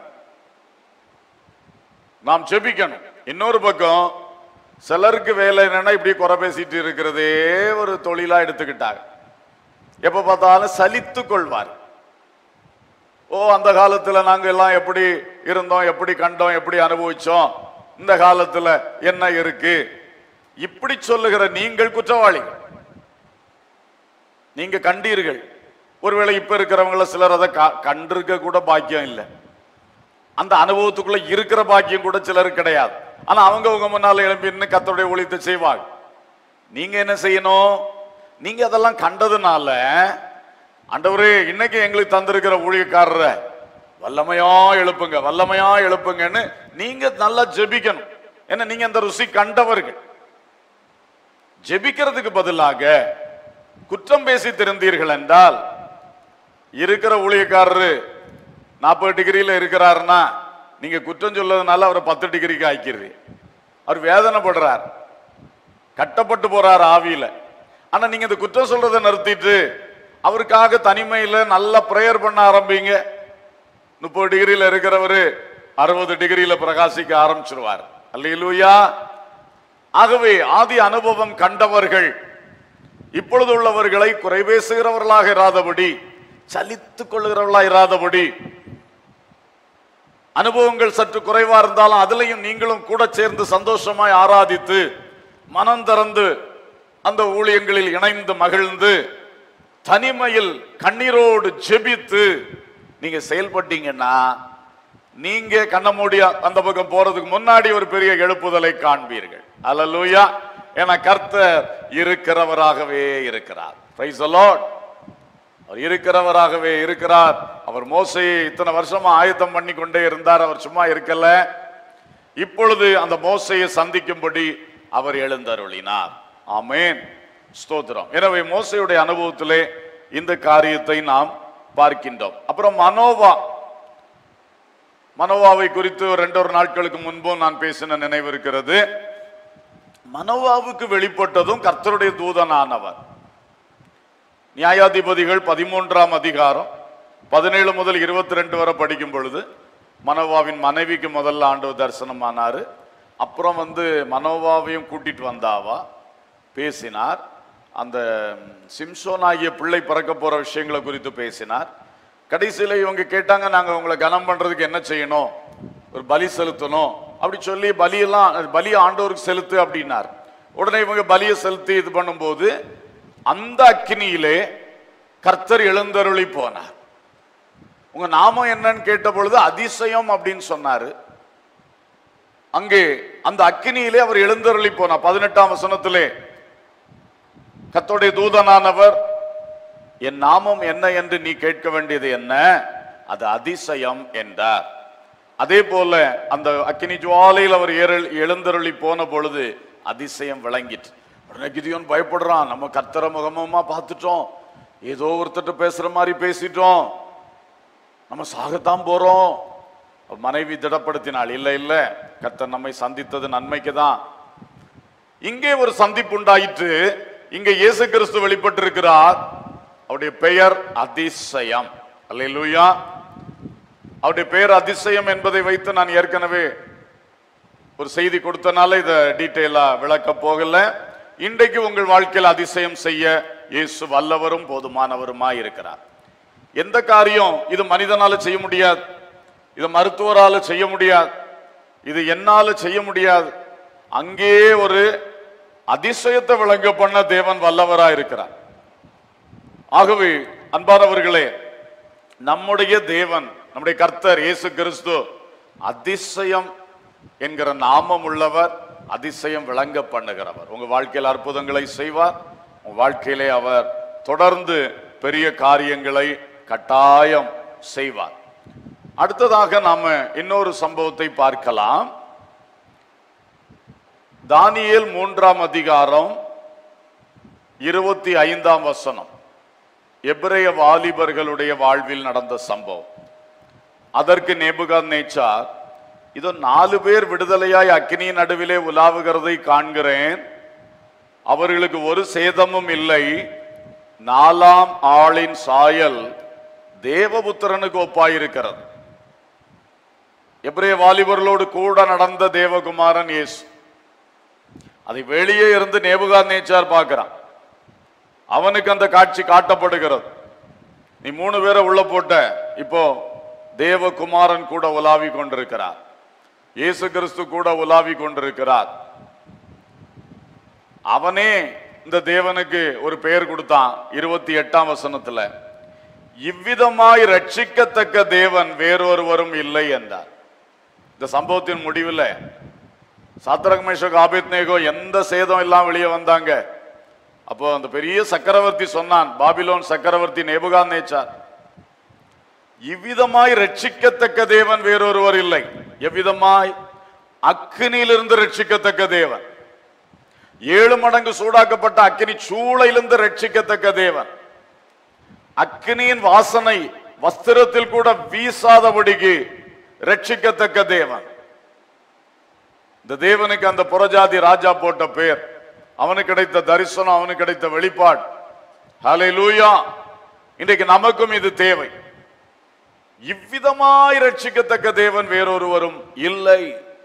C: நாம் ஜெபிக்கணும் இன்னொரு பக்கம் சிலருக்கு வேலை என்னன்னா இப்படி குறை பேசிட்டு இருக்கிறதே ஒரு தொழிலா எடுத்துக்கிட்டாங்க எப்ப பார்த்தாலும் சலித்து கொள்வார் ஓ அந்த காலத்துல நாங்க எல்லாம் எப்படி இருந்தோம் எப்படி கண்டோம் எப்படி அனுபவிச்சோம் இந்த காலத்துல என்ன இருக்கு இப்படி சொல்லுகிற நீங்கள் குற்றவாளிகள் நீங்க கண்டீர்கள் ஒருவேளை இப்ப இருக்கிறவங்கள சிலர் அதை க- கண்டிருக்க கூட பாக்கியம் இல்லை அந்த அனுபவத்துக்குள்ள இருக்கிற பாக்கியம் கூட சிலருக்கு கிடையாது ஆனா அவங்க உங்க முன்னால எழும்பி நின்னு கர்த்தருடைய ஒழித்து செய்வாங்க நீங்க என்ன செய்யணும் நீங்க அதெல்லாம் கண்டதுனால ஆண்டவரே இன்னைக்கு எங்களுக்கு தந்திருக்கிற ஊழியக்காரரை வல்லமையா எழுப்புங்க வல்லமையா எழுப்புங்கன்னு நீங்க நல்லா ஜெபிக்கணும் ஏன்னா நீங்க அந்த ருசி கண்டவர்கள் ஜெபிக்கிறதுக்கு பதிலாக குற்றம் பேசி திருந்தீர்கள் என்றால் இருக்கிற ஊழியக்காரரு நாற்பது டிகிரியில இருக்கிறாருன்னா நீங்க குற்றம் சொல்லதுனால அவரை பத்து டிகிரிக்கு ஆக்கிடுறீங்க அவர் வேதனைப்படுறார் கட்டப்பட்டு போறார் ஆவியில ஆனா நீங்க இந்த குற்றம் சொல்றதை நிறுத்திட்டு அவருக்காக தனிமையில நல்லா பிரேயர் பண்ண ஆரம்பிங்க முப்பது டிகிரியில இருக்கிறவரு அறுபது டிகிரியில பிரகாசிக்க ஆரம்பிச்சிருவார் அல்லேலூயா ஆகவே ஆதி அனுபவம் கண்டவர்கள் இப்பொழுது உள்ளவர்களை குறை பேசுகிறவர்களாக இராதபடி சலித்துக் கொள்ளுகிறவர்களாக இராதபடி அனுபவங்கள் சற்று குறைவா இருந்தாலும் அதுலயும் நீங்களும் கூட சேர்ந்து சந்தோஷமாய் ஆராதித்து மனம் திறந்து அந்த ஊழியங்களில் இணைந்து மகிழ்ந்து தனிமையில் கண்ணீரோடு ஜெபித்து நீங்க செயல்பட்டீங்கன்னா நீங்க கண்ண மூடி அந்த பக்கம் போறதுக்கு முன்னாடி ஒரு பெரிய எழுப்புதலை காண்பீர்கள் அல்லேலூயா என கர்த்தர் இருக்கிறவராகவே இருக்கிறார் பிரைஸ் லார்ட் அவர் இருக்கிறவராகவே இருக்கிறார் அவர் மோசையை இத்தனை வருஷமா ஆயத்தம் பண்ணி கொண்டே இருந்தார் அவர் சும்மா இருக்கல இப்பொழுது அந்த மோசையை சந்திக்கும்படி அவர் எழுந்தருளினார் ஆமென் ஸ்தோத்திரம் எனவே மோசையுடைய அனுபவத்திலே இந்த காரியத்தை நாம் பார்க்கின்றோம் அப்புறம் மனோவா மனோவாவை குறித்து ஒரு ரெண்டு ஒரு நாட்களுக்கு முன்பும் நான் பேசின நினைவு இருக்கிறது மனோவாவுக்கு வெளிப்பட்டதும் கர்த்தருடைய தூதனானவர் நியாயாதிபதிகள் பதிமூன்றாம் அதிகாரம் பதினேழு முதல் இருபத்தி ரெண்டு வரை படிக்கும் பொழுது மனோவாவின் மனைவிக்கு முதல்ல ஆண்டவர் தரிசனமானாரு அப்புறம் வந்து மனோவாவையும் கூட்டிட்டு வந்தாவா பேசினார் அந்த சிம்சோன் ஆகிய பிள்ளை பிறக்க போற விஷயங்களை குறித்து பேசினார் கடைசியில இவங்க கேட்டாங்க நாங்க உங்களை கனம் பண்றதுக்கு என்ன செய்யணும் ஒரு பலி செலுத்தணும் அப்படி சொல்லி பலியெல்லாம் பலி ஆண்டவருக்கு செலுத்து அப்படின்னார் உடனே இவங்க பலியை செலுத்தி இது பண்ணும்போது அந்த அக்கினியிலே கர்த்தர் எழுந்தருளி போனார் உங்க நாமம் என்னன்னு கேட்ட பொழுது அதிசயம் அப்படின்னு சொன்னாரு அங்கே அந்த அக்கினியிலே அவர் எழுந்தருளி போனார் பதினெட்டாம் வசனத்திலே கர்த்தருடைய தூதனானவர் என் நாமம் என்ன என்று நீ கேட்க வேண்டியது என்ன அது அதிசயம் என்றார் அதே போல அந்த அக்கினி ஜுவாலையில் அவர் ஏறல் எழுந்தருளி போன பொழுது அதிசயம் விளங்கிட்டு உடனே கிதியோன் பயப்படுறான் நம்ம கர்த்தர முகமமா பார்த்துட்டோம் ஏதோ ஒருத்தட்ட பேசுற மாதிரி பேசிட்டோம் நம்ம சாகத்தான் போறோம் அவர் மனைவி திடப்படுத்தினாள் இல்ல இல்ல கர்த்தர் நம்மை சந்தித்தது நன்மைக்கு தான் இங்கே ஒரு சந்திப்பு உண்டாயிற்று இங்க இயேசு கிறிஸ்து வெளிப்பட்டிருக்கிறார் அவருடைய பெயர் அதிசயம் அல்லேலூயா அவருடைய பெயர் அதிசயம் என்பதை வைத்து நான் ஏற்கனவே ஒரு செய்தி கொடுத்தனால இத டீட்டெயிலா விளக்க போகல இன்றைக்கு உங்கள் வாழ்க்கையில் அதிசயம் செய்ய இயேசு வல்லவரும் போதுமானவருமாய் இருக்கிறார் எந்த காரியம் இது மனிதனால செய்ய முடியாது இது மருத்துவரால செய்ய முடியாது இது என்னால செய்ய முடியாது அங்கே ஒரு அதிசயத்தை விளங்க பண்ண தேவன் வல்லவரா இருக்கிறார் ஆகவே அன்பானவர்களே நம்முடைய தேவன் நம்முடைய கர்த்தர் இயேசு கிறிஸ்து அதிசயம் என்கிற நாமம் உள்ளவர் அதிசயம் விளங்க பண்ணுகிறவர் உங்க வாழ்க்கையில் அற்புதங்களை செய்வார் உங்க வாழ்க்கையிலே அவர் தொடர்ந்து பெரிய காரியங்களை கட்டாயம் செய்வார் அடுத்ததாக நாம இன்னொரு சம்பவத்தை பார்க்கலாம் தானியேல் மூன்றாம் அதிகாரம் இருபத்தி ஐந்தாம் வசனம் எபிரேய வாலிபர்களுடைய வாழ்வில் நடந்த சம்பவம் அதற்கு நேபுகாத் நேச்சார் இதோ நாலு பேர் விடுதலையாய் அக்கினியின் நடுவிலே உலாவுகிறதை காண்கிறேன் அவர்களுக்கு ஒரு சேதமும் இல்லை நாலாம் ஆளின் சாயல் தேவபுத்திரனுக்கு ஒப்பாயிருக்கிறது எபிரேய வாலிபர்களோடு கூட நடந்த தேவகுமாரன் இயேசு அதை வெளியே இருந்து நேபுகாத் நேச்சார் பார்க்கிறான் அவனுக்கு அந்த காட்சி காட்டப்படுகிறது நீ மூணு பேரை உள்ள போட்ட இப்போ தேவகுமாரன் கூட உலாவி கொண்டிருக்கிறார் இயேசு கிறிஸ்து கூட உலாவி கொண்டிருக்கிறார் அவனே இந்த தேவனுக்கு ஒரு பெயர் கொடுத்தான் இருபத்தி எட்டாம் வசனத்துல இவ்விதமாய் ரட்சிக்கத்தக்க தேவன் வேறொருவரும் இல்லை என்றார் இந்த சம்பவத்தின் முடிவில் சாத்திரக் மேஷக் ஆபேத்நேகோ எந்த சேதம் இல்லாம வெளியே வந்தாங்க அப்போ அந்த பெரிய சக்கரவர்த்தி சொன்னான் பாபிலோன் சக்கரவர்த்தி நேபுகான் நேச்சார் இவ்விதமாய் ரட்சிக்கத்தக்க தேவன் வேறொருவர் இல்லை எவ்விதமாய் அக்கினியிலிருந்து ரட்சிக்கத்தக்க தேவன் ஏழு மடங்கு சூடாக்கப்பட்ட அக்கினி சூளையிலிருந்து ரட்சிக்கத்தக்க தேவன் அக்கினியின் வாசனை வஸ்திரத்தில் கூட வீசாதபடிக்கு ரட்சிக்கத்தக்க தேவன் இந்த தேவனுக்கு அந்த புறஜாதி ராஜா போட்ட பெயர் அவனுக்கு கிடைத்த தரிசனம் அவனுக்கு கிடைத்த வெளிப்பாடு ஹalleluya இன்றைக்கு நமக்கும் இது தேவை இவ்விதமாய் ரட்சிக்கத்தக்க தேவன் வேறொருவரும் இல்லை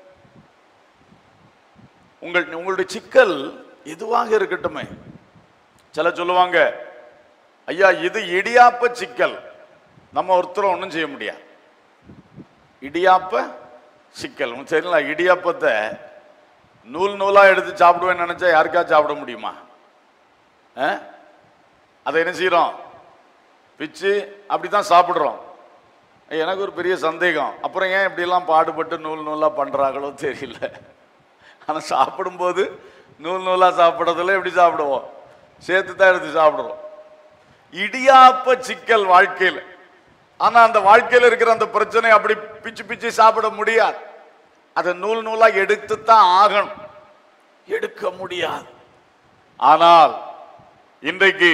C: உங்கள் உங்களுடைய சிக்கல் எதுவாக இருக்கட்டுமே சில சொல்லுவாங்க ஐயா இது இடியாப்ப சிக்கல் நம்ம ஒருத்தரும் ஒன்றும் செய்ய முடியாது இடியாப்ப சிக்கல் உனக்கு சரிங்களா இடியாப்பத்தை நூல் நூலா எடுத்து சாப்பிடுவேன்னு நினைச்சா யாருக்கா சாப்பிட முடியுமா ஆ? அதை என்ன செய்யறோம் பிச்சு அப்படித்தான் சாப்பிடுறோம் எனக்கு ஒரு பெரிய சந்தேகம் அப்புறம் ஏன் இப்படியெல்லாம் பாடுபட்டு நூல் நூலா பண்றாங்களோ தெரியல ஆனா சாப்பிடும்போது நூல் நூலா சாப்பிடுறதுல எப்படி சாப்பிடுவோம் சேர்த்து தான் எடுத்து சாப்பிடுறோம் இடியாப்ப சிக்கல் வாழ்க்கையில் ஆனா அந்த வாழ்க்கையில் இருக்கிற அந்த பிரச்சனை அப்படி பிச்சு பிச்சு சாப்பிட முடியாது அதை நூல் நூலா எடுத்துத்தான் ஆகணும் எடுக்க முடியாது ஆனால் இன்றைக்கு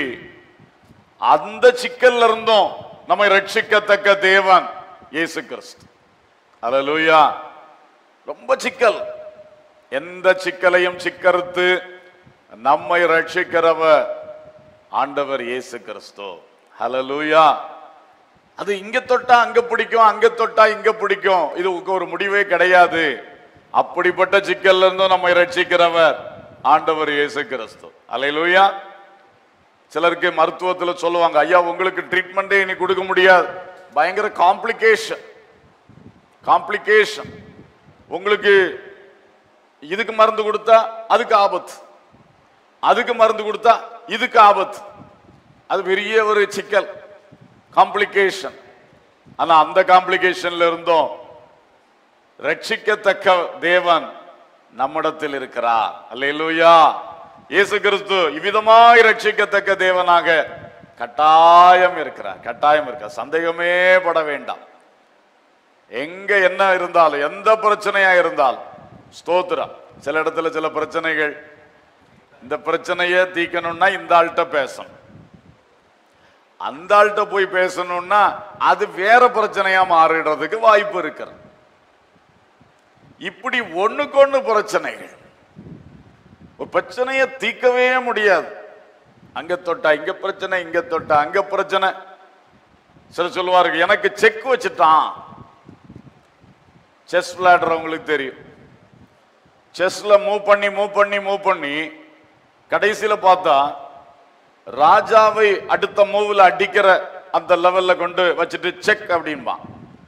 C: அந்த சிக்கல்ல இருந்தும் நம்மை ரட்சிக்கத்தக்க தேவன் இயேசு கிறிஸ்து அல்லேலூயா ரொம்ப சிக்கல் எந்த சிக்கலையும் சிக்கறுத்து நம்மை ரட்சிக்கிறவர் ஆண்டவர் இயேசு கிறிஸ்து ஹalleluya அது இங்க தொட்டா அங்க பிடிக்கும் அங்க தொட்டா இங்க பிடிக்கும் இது ஒரு முடிவே கிடையாது அப்படிப்பட்ட சிக்கல்ல இருந்தும் நம்மை ரட்சிக்கிறவர் ஆண்டவர் இயேசு கிறிஸ்து ஹalleluya சிலருக்கு மருத்துவத்துல சொல்லுவாங்க ஐயா உங்களுக்கு ட்ரீட்மெண்டே இனி கொடுக்க முடியாது பயங்கர காம்ப்ளிகேஷன் காம்ப்ளிகேஷன் உங்களுக்கு இதுக்கு மருந்து கொடுத்தா அதுக்கு ஆபத்து அதுக்கு மருந்து கொடுத்தா இதுக்கு ஆபத்து அது பெரிய ஒரு சிக்கல் காம்ப்ளிகேஷன் ஆனா அந்த காம்ப்ளிகேஷன்ல இருந்தும் ரட்சிக்கத்தக்க தேவன் நம்மிடத்தில் இருக்கிறார் அல்லேலூயா இயேசு கிறிஸ்து இவ்விதமாய் ரட்சிக்கத்தக்க தேவனாக கட்டாயம் இருக்கிறார் கட்டாயம் இருக்கிறார் சந்தேகமே பட வேண்டாம் எங்க என்ன இருந்தாலும் எந்த பிரச்சனையா இருந்தாலும் ஸ்தோத்திரம் சில இடத்துல சில பிரச்சனைகள் இந்த பிரச்சனையை தீக்கணும்னா இந்த ஆள்கிட்ட பேசணும் அந்த ஆள்கிட்ட போய் பேசணும்னா அது வேற பிரச்சனையா மாறிடுறதுக்கு வாய்ப்பு இருக்கிறது இப்படி ஒண்ணுக்கொண்ணு பிரச்சனைகள் ஒரு பிரச்சனையை தீர்க்கவே முடியாது அங்க தொட்டா இங்க பிரச்சனை இங்க தொட்டா அங்க பிரச்சனை சில சொல்லுவார்கள் எனக்கு செக் வச்சுட்டான் செஸ் விளையாடுறவங்களுக்கு தெரியும் செஸ்ல மூவ் பண்ணி மூவ் பண்ணி மூவ் பண்ணி கடைசியில பார்த்தா ராஜாவை அடுத்த மூவ்ல அடிக்கிற அந்த லெவல்ல கொண்டு வச்சுட்டு செக் அப்படின்பான்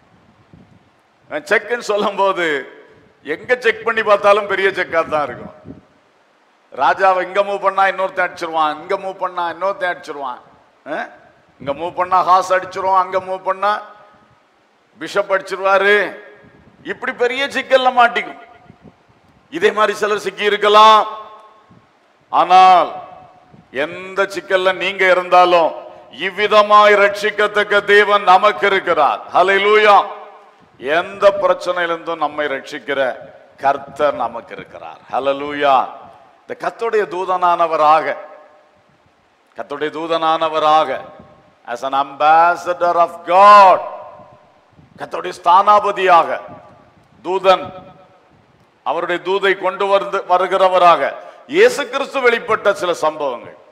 C: செக்னு சொல்லும் போது எங்க செக் பண்ணி பார்த்தாலும் பெரிய செக்கா தான் இருக்கும் ராஜாவை இங்க மூவ் பண்ணா இன்னொருத்தன் அடிச்சிருவான் இங்க மூவ் பண்ணா இன்னொருத்தன் அடிச்சிருவான் அஹ்? இங்க மூவ் பண்ணா ஹாஸ் அடிச்சிருவான் அங்க மூவ் பண்ணா பிஷப் அடிச்சிருவாரு இப்படி பெரிய சிக்கல்ல மாட்டிக்கும் இதே மாதிரி சிலர் சிக்கி இருக்கலாம் ஆனால் எந்த சிக்கல்ல நீங்க இருந்தாலும் இவ்விதமாய் ரட்சிக்கத்தக்க தேவன் நமக்கு இருக்கிறார் ஹalleluya எந்த பிரச்சனையிலிருந்தும் நம்மை ரட்சிக்கிற கர்த்தர் நமக்கு இருக்கிறார் ஹalleluya இந்த கர்த்தருடைய தூதனானவராக கர்த்தருடைய தூதனானவராக as an ambassador of God கர்த்தருடைய ஸ்தானாபதியாக தூதன் அவருடைய தூதை கொண்டு வந்து வருகிறவராக இயேசு கிறிஸ்து வெளிப்பட்ட சில சம்பவங்கள்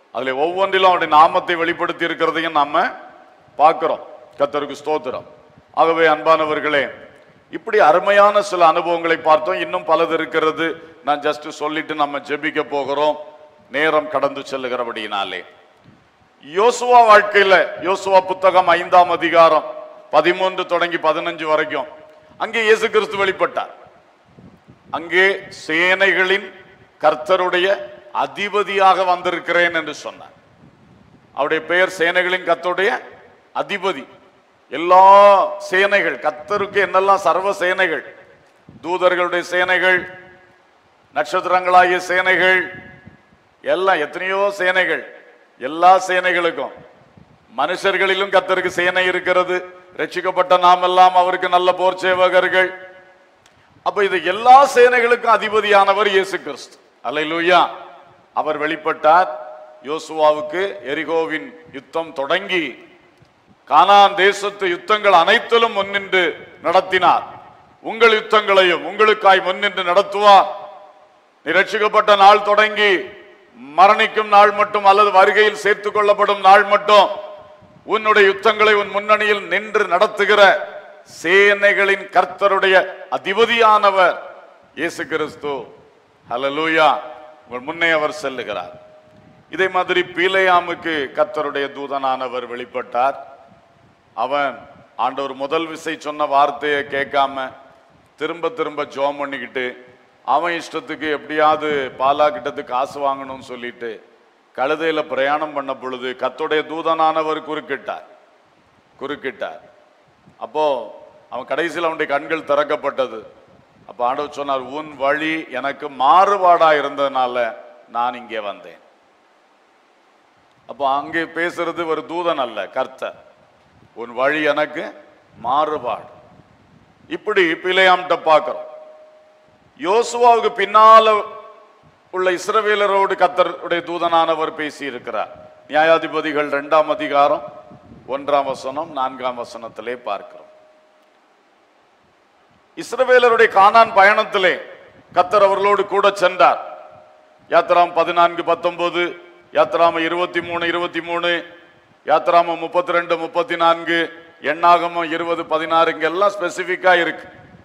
C: அதுல ஒவ்வொன்றிலும் அவருடைய நாமத்தை வெளிப்படுத்தி இருக்கிறதையும் நாம பார்க்கிறோம் கத்தருக்கு ஸ்தோத்திரம் ஆகவே அன்பானவர்களே இப்படி அருமையான சில அனுபவங்களை பார்த்தோம் இன்னும் பலது இருக்கிறது நான் ஜஸ்ட் சொல்லிட்டு நம்ம ஜெபிக்க போகிறோம் நேரம் கடந்து செல்லுகிறபடியினாலே யோசுவா வாழ்க்கையில யோசுவா புத்தகம் ஐந்தாம் அதிகாரம் பதிமூன்று தொடங்கி பதினஞ்சு வரைக்கும் அங்கே இயேசு கிறிஸ்து வெளிப்பட்டார் அங்கே சேனைகளின் கர்த்தருடைய அதிபதியாக வந்திருக்கிறேன் என்று சொன்னார் அவருடைய பெயர் சேனைகளின் கர்த்தருடைய அதிபதி எல்லா சேனைகள் கர்த்தருக்கு என்னெல்லாம் சர்வ சேனைகள் தூதர்களுடைய சேனைகள் நட்சத்திரங்களாகிய சேனைகள் எல்லாம் எத்தனையோ சேனைகள் எல்லா சேனைகளுக்கும் மனுஷர்களிலும் கத்தருக்கு சேனை இருக்கிறது ரட்சிக்கப்பட்ட நாம் எல்லாம் அவருக்கு நல்ல போர் சேவகர்கள் அப்ப இது எல்லா சேனைகளுக்கும் அதிபதியானவர் இயேசு கிறிஸ்து அல்லேலூயா அவர் வெளிப்பட்டார் யோசுவாவுக்கு எரிகோவின் யுத்தம் தொடங்கி கானான் தேசத்து யுத்தங்கள் அனைத்திலும் முன்னின்று நடத்தினார் உங்கள் யுத்தங்களையும் உங்களுக்காய் முன்னின்று நடத்துவார் நீ ரட்சிக்கப்பட்ட நாள் தொடங்கி மரணிக்கும் நாள் மட்டும் அல்லது வருகையில் சேர்த்துக் கொள்ளப்படும் நாள் மட்டும் உன்னுடைய யுத்தங்களை உன் முன்னணியில் நின்று நடத்துகிற சேனைகளின் கர்த்தருடைய அதிபதியானவர் இயேசு கிறிஸ்து ஹalleluya உங்கள் முன்னே அவர் செல்லுகிறார் இதே மாதிரி பீலையாமுக்கு கர்த்தருடைய தூதனானவர் வெளிப்பட்டார் அவன் ஆண்டவர் முதல் விசை சொன்ன வார்த்தையை கேட்காம திரும்ப திரும்ப ஜோம் பண்ணிக்கிட்டு அவன் இஷ்டத்துக்கு எப்படியாவது பாலா கிட்டத்து காசு வாங்கணும்னு சொல்லிட்டு கழுதையில பிரயாணம் பண்ண பொழுது கத்துடைய தூதனானவர் குறுக்கிட்டார் குறுக்கிட்டார் அப்போ அவன் கடைசியில் அவனுடைய கண்கள் திறக்கப்பட்டது அப்ப ஆண்டவர் சொன்னார் உன் வழி எனக்கு மாறுபாடா இருந்ததுனால நான் இங்கே வந்தேன் அப்போ அங்கே பேசுறது ஒரு தூதன் அல்ல கர்த்தர் உன் வழி எனக்கு மாறுபாடு இப்படி பிழையாம்கிட்ட பார்க்கிறோம் யோசுவாவுக்கு பின்னால உள்ள இஸ்ரவேலரோடு கத்தருடைய தூதனானவர் பேசி இருக்கிறார் நியாயாதிபதிகள் இரண்டாம் அதிகாரம் ஒன்றாம் வசனம் நான்காம் வசனத்திலே பார்க்கிறோம் இஸ்ரவேலருடைய கானான் பயணத்திலே கத்தர் அவர்களோடு கூட சென்றார் யாத்திராம் பதினான்கு பத்தொன்பது யாத்திராம இருபத்தி மூணு இருபத்தி மூணு யாத்திராம முப்பத்தி ரெண்டு முப்பத்தி நான்கு எண்ணாகமம் இருபது பதினாறு இங்க எல்லாம் ஸ்பெசிபிக்கா இருக்கு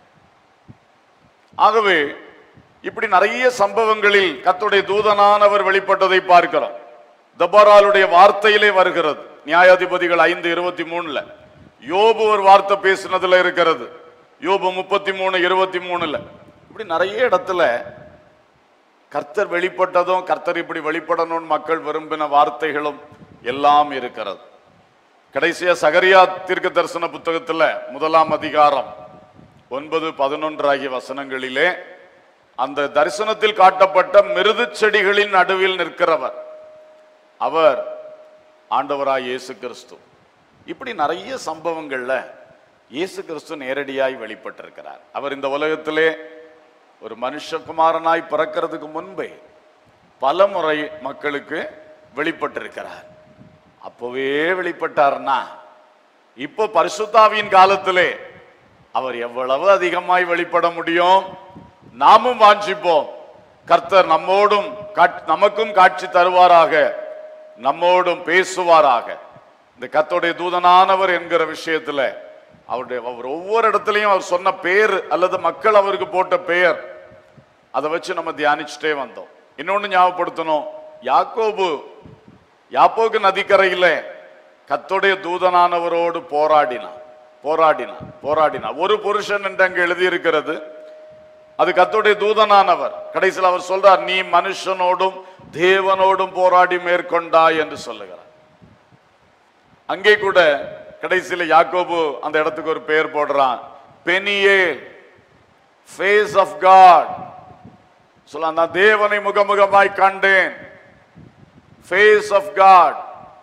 C: ஆகவே இப்படி நிறைய சம்பவங்களில் கத்துடைய தூதனானவர் வெளிப்பட்டதை பார்க்கிறோம் தபராலுடைய வார்த்தையிலே வருகிறது நியாயாதிபதிகள் ஐந்து இருபத்தி மூணுல யோபு ஒரு வார்த்தை பேசினதுல இருக்கிறது யோபு முப்பத்தி மூணு இருபத்தி மூணுல இப்படி நிறைய இடத்துல கர்த்தர் வெளிப்பட்டதும் கர்த்தர் இப்படி வெளிப்படணும்னு மக்கள் விரும்பின வார்த்தைகளும் எல்லாம் இருக்கிறது கடைசியா சகரியா தீர்க்க தரிசன புத்தகத்துல முதலாம் அதிகாரம் ஒன்பது பதினொன்று ஆகிய வசனங்களிலே அந்த தரிசனத்தில் காட்டப்பட்ட மிருது செடிகளின் நடுவில் நிற்கிறவர் அவர் ஆண்டவராய் இயேசு கிறிஸ்து இப்படி நிறைய சம்பவங்கள்ல இயேசு கிறிஸ்து நேரடியாய் வெளிப்பட்டிருக்கிறார் அவர் இந்த உலகத்திலே ஒரு மனுஷகுமாரனாய் பிறக்கிறதுக்கு முன்பே பல முறை மக்களுக்கு வெளிப்பட்டிருக்கிறார் அப்பவே வெளிப்பட்டார்னா இப்போ பரிசுத்தாவியின் காலத்திலே அவர் எவ்வளவு அதிகமாய் வெளிப்பட முடியும் நாமும் வாஞ்சிப்போம் கர்த்தர் நம்மோடும் காட்- நமக்கும் காட்சி தருவாராக நம்மோடும் பேசுவாராக இந்த கர்த்தருடைய தூதனானவர் என்கிற விஷயத்துல அவருடைய அவர் ஒவ்வொரு இடத்துலையும் அவர் சொன்ன பேர் அல்லது மக்கள் அவருக்கு போட்ட பெயர் அதை வச்சு நம்ம தியானிச்சுட்டே வந்தோம் இன்னொன்னு ஞாபகப்படுத்தணும் யாக்கோபு யாப்போக்கு நதிக்கரையில கத்தோடைய தூதனானவரோடு போராடினான் போராடினான் போராடினான் ஒரு புருஷன் என்று அங்க எழுதியிருக்கிறது அது கத்தோடைய தூதனானவர் கடைசியில் அவர் சொல்றார் நீ மனுஷனோடும் தேவனோடும் போராடி மேற்கொண்டாய் என்று சொல்லுகிறார் அங்கே கூட கடைசியில் யாக்கோபு அந்த இடத்துக்கு ஒரு பெயர் போடுறான் பெனியே ஃபேஸ் ஆஃப் காட் சொல்ல நான் தேவனை முகமுகமாய் கண்டேன் ஃபேஸ் ஆஃப் காட்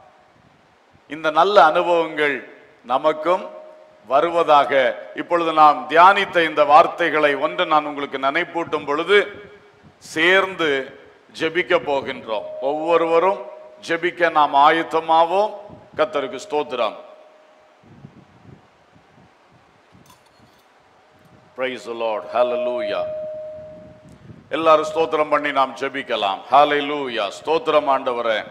C: இந்த நல்ல அனுபவங்கள் நமக்கும் வருவதாக இப்பொழுது நாம் தியானித்த இந்த வார்த்தைகளை ஒன்று நான் உங்களுக்கு நினைப்பூட்டும் பொழுது சேர்ந்து ஜெபிக்க போகின்றோம் ஒவ்வொருவரும் ஜெபிக்க நாம் ஆயத்தமாவோம் கத்தருக்கு ஸ்தோத்திரம் Praise the Lord. Hallelujah. எல்லாரும் ஸ்தோத்திரம் பண்ணி நாம் ஜெபிக்கலாம் ஹalleluya ஸ்தோத்திரம் ஆண்டவரே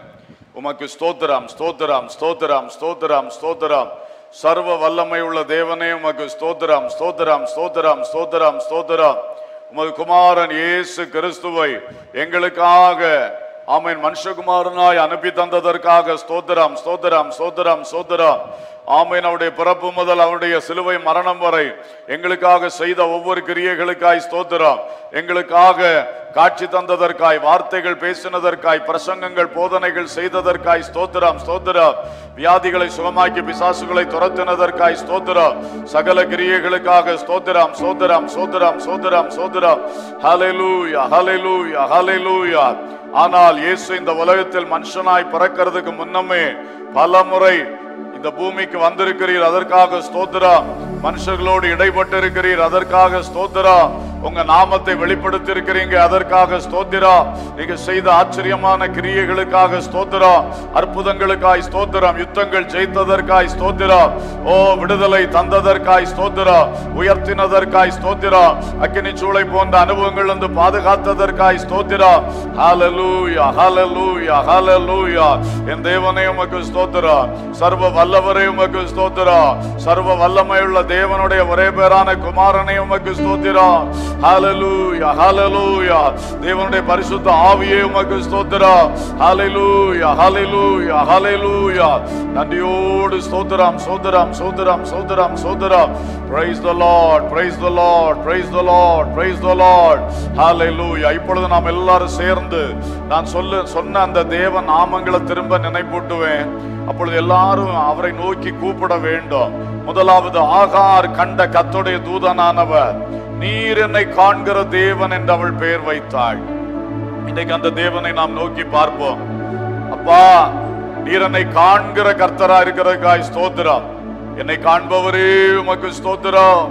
C: உமக்கு ஸ்தோத்திரம் ஸ்தோத்திரம் ஸ்தோத்திரம் ஸ்தோத்திரம் ஸ்தோத்திரம் சர்வ வல்லமை உள்ள தேவனே உமக்கு ஸ்தோத்திரம் ஸ்தோத்திரம் ஸ்தோத்திரம் ஸ்தோத்திரம் ஸ்தோத்திரம் உமது குமாரன் இயேசு கிறிஸ்துவை எங்களுக்காக ஆமென் மனுஷகுமாரனாய் அனுப்பி தந்ததற்காக ஸ்தோத்திரம் ஸ்தோத்திரம் ஸ்தோத்திரம் ஸ்தோத்திரம் ஆமென் அவருடைய பிறப்பு முதல் அவருடைய சிலுவை மரணம் வரை எங்களுக்காக செய்த ஒவ்வொரு கிரியைகளுக்காய் ஸ்தோத்திரம் எங்களுக்காக காட்சி தந்ததற்காய் வார்த்தைகள் பேசினதற்காய் பிரசங்கங்கள் போதனைகள் செய்ததற்காய் ஸ்தோத்திரம் ஸ்தோத்திரம் வியாதிகளை சுகமாக்கி பிசாசுகளை துரத்தினதற்காய் ஸ்தோத்திரம் சகல கிரியைகளுக்காக ஸ்தோத்திரம் ஸ்தோத்திரம் ஸ்தோத்திரம் ஸ்தோத்திரம் ஸ்தோத்திரம் ஹalleluya ஹalleluya ஹalleluya ஆனால் இயேசு இந்த உலகத்தில் மனுஷனாய் பிறக்கிறதுக்கு முன்னமே பலமுறை இந்த பூமிக்கு வந்திருக்கிறீர் அதற்காக ஸ்தோத்திரம் மனுஷர்களோடு இடைப்பட்டு இருக்கிறீர் அதற்காக ஸ்தோத்திரம் உங்க நாமத்தை வெளிப்படுத்தி இருக்கிறீங்க அதற்காக ஸ்தோத்திரம் நீங்க செய்த ஆச்சரியமான கிரியைகளுக்காக ஸ்தோத்திரம் அற்புதங்களுக்காய் ஸ்தோத்திரம் யுத்தங்கள் ஜெயித்ததற்காய் ஸ்தோத்திரம் ஓ விடுதலை தந்ததற்காய் ஸ்தோத்திரம் உயர்த்தினதற்காய் ஸ்தோத்திரம் அக்கினி சூளை போன்ற அனுபவங்கள் வந்து பாதுகாத்ததற்காய் ஸ்தோத்திரம் ஹalleluya ஹalleluya ஹalleluya என் தேவனே உமக்கு ஸ்தோத்திரம் சர்வ வல்லவரே உமக்கு ஸ்தோத்திரம் சர்வ வல்லமையுள்ள தேவனுடைய ஒரே பேரான குமாரனே உமக்கு ஸ்தோத்திரம் ஹalleluya ஹalleluya தேவனுடைய பரிசுத்த ஆவியே உமக்கு ஸ்தோத்திரம் ஹalleluya ஹalleluya ஹalleluya நன்றியோடு ஸ்தோத்திரம் ஸ்தோத்திரம் ஸ்தோத்திரம் ஸ்தோத்திரம் ஸ்தோத்திரம் praise the lord praise the lord praise the lord praise the lord hallelujah இப்பொழுது நாம் எல்லாரும் சேர்ந்து நான் சொல்ல சொன்ன அந்த தேவ நாமங்களை திரும்ப நினைப்பூட்டுவேன் அப்பொழுது எல்லாரும் அவரை நோக்கி கூப்பிட வேண்டும் முதலாவது ஆகார் கண்ட கத்துடைய தூதனானவர் நீர் என்னை காண்கிற தேவன் என்று அவள் பெயர் வைத்தாள் இன்னைக்கு அந்த தேவனை நாம் நோக்கி பார்ப்போம் அப்பா நீர் என்னை காண்கிற கர்த்தரா இருக்கிறதுக்காய் ஸ்தோத்திரம் என்னை காண்பவரே உமக்கு ஸ்தோத்திரம்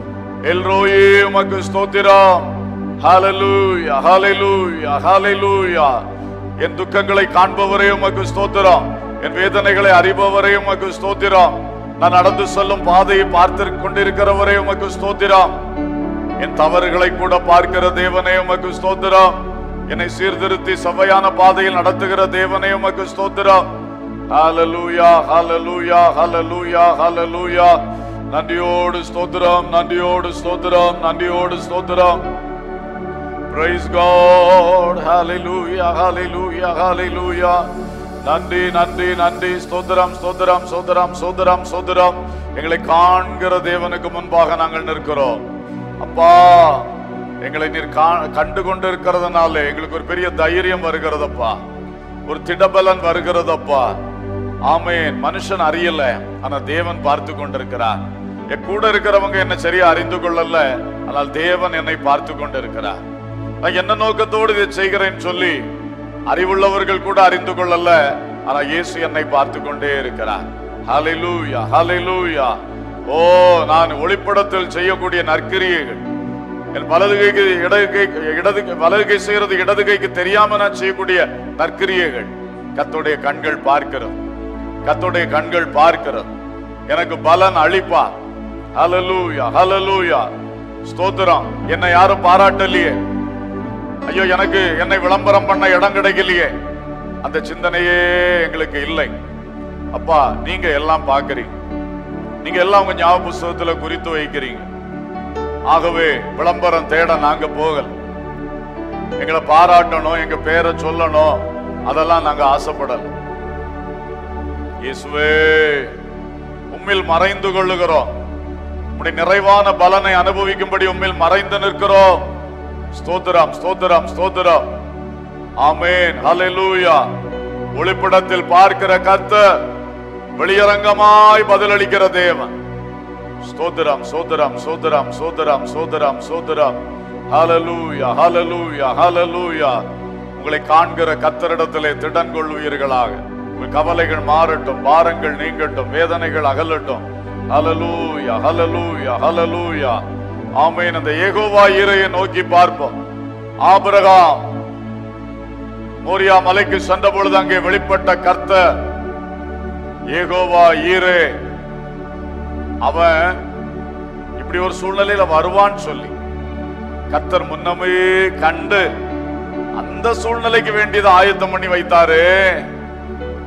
C: எல்ரோயே உமக்கு ஸ்தோத்திரம் ஹalleluya ஹalleluya ஹalleluya என் துக்கங்களை காண்பவரே உமக்கு ஸ்தோத்திரம் என் வேதனைகளை அறிபவரே உமக்கு ஸ்தோத்திரம் நான் நடந்து செல்லும் பாதையை பார்த்து கொண்டிருக்கிறவரே உமக்கு ஸ்தோத்திரம் என் தவறுகளை கூட பார்க்கிற தேவனே உமக்கு ஸ்தோத்திரம் என்னை சீர்திருத்தி சபையான பாதையில் நடத்துகிற தேவனே உமக்கு ஸ்தோத்திரம் ஹalleluya ஹalleluya ஹalleluya ஹalleluya நன்றியோடு ஸ்தோத்திரம் நன்றியோடு ஸ்தோத்திரம் நன்றியோடு ஸ்தோத்திரம் Praise God. Hallelujah. Hallelujah. Hallelujah. நன்றி நன்றி நன்றி ஸ்தோத்திரம் ஸ்தோத்திரம் ஸ்தோத்திரம் ஸ்தோத்திரம் ஸ்தோத்திரம் எங்களை காண்கிற தேவனுக்கு முன்பாக நாங்கள் நிற்கிறோம் அப்பா எங்களை நீர் கா- கண்டு கொண்டு இருக்கிறதுனால எங்களுக்கு ஒரு பெரிய தைரியம் வருகிறதப்பா ஒரு திடபலன் வருகிறதப்பா ஆமென் மனுஷன் அறியல ஆனா தேவன் பார்த்து கொண்டிருக்கிறார் என் கூட இருக்கிறவங்க என்ன சரியா அறிந்து கொள்ளல ஆனால் தேவன் என்னை பார்த்து கொண்டிருக்கிறார் நான் என்ன நோக்கத்தோடு இதை செய்கிறேன்னு சொல்லி அறிவுள்ளவர்கள் கூட அறிந்து கொள்ளல ஆனா இயேசு என்னை பார்த்து கொண்டே இருக்கிறார் ஹalleluya ஹalleluya ஓ நான் ஒளிப்படத்தில் செய்யக்கூடிய நற்கிரியைகள் என் வலது கைக்கு இடது கை இடது கை- வலது கை செய்யறது இடது கைக்கு தெரியாம நான் செய்யக்கூடிய நற்கிரியைகள் கத்தோடைய கண்கள் பார்க்கிறது கத்தோடைய கண்கள் பார்க்கிறது எனக்கு பலன் அளிப்பா ஹalleluya ஹalleluya ஸ்தோத்திரம் என்னை யாரும் பாராட்டலையே ஐயோ எனக்கு என்னை விளம்பரம் பண்ண இடம் கிடைக்கலையே அந்த சிந்தனையே எங்களுக்கு இல்லை அப்பா நீங்க எல்லாம் பார்க்கறீங்க நீங்க எல்லாம் உங்க ஞாபக புஸ்தகத்துல குறித்து வைக்கிறீங்க ஆகவே விளம்பரம் தேட நாங்க போகல எங்களை பாராட்டணும் எங்க பேரை சொல்லணும் அதெல்லாம் நாங்க ஆசைப்படல இயேசுவே உம்மில் மறைந்து கொள்ளுகிறோம் உம்முடைய நிறைவான பலனை அனுபவிக்கும்படி உம்மில் மறைந்து நிற்கிறோம் ஸ்தோத்திரம் ஸ்தோத்திரம் ஸ்தோத்திரம் ஆமென் ஹalleluya ஒளிப்படத்தில் பார்க்கிற கர்த்தர் வெளியரங்கமாய் பதிலளிக்கிற தேவன் ஸ்தோத்திரம் ஸ்தோத்திரம் ஸ்தோத்திரம் ஸ்தோத்திரம் ஸ்தோத்திரம் ஸ்தோத்திரம் ஹalleluya ஹalleluya ஹalleluya உங்களை காண்கிற கத்தரிடத்திலே திடன் கொள்வீர்களாக உங்கள் கவலைகள் மாறட்டும் பாரங்கள் நீங்கட்டும் வேதனைகள் அகலட்டும் ஹalleluya ஹalleluya ஹalleluya ஆமென் அந்த ஏகோவா இறையை நோக்கி பார்ப்போம் ஆபிரகாம் மோரியா மலைக்கு சென்ற பொழுது அங்கே வெளிப்பட்ட கர்த்தர் ஏகோவா ஈரே அவன் இப்படி ஒரு சூழ்நிலையில வருவான்னு சொல்லி கர்த்தர் முன்னமே கண்டு அந்த சூழ்நிலைக்கு வேண்டியதை ஆயத்தம் பண்ணி வைத்தாரு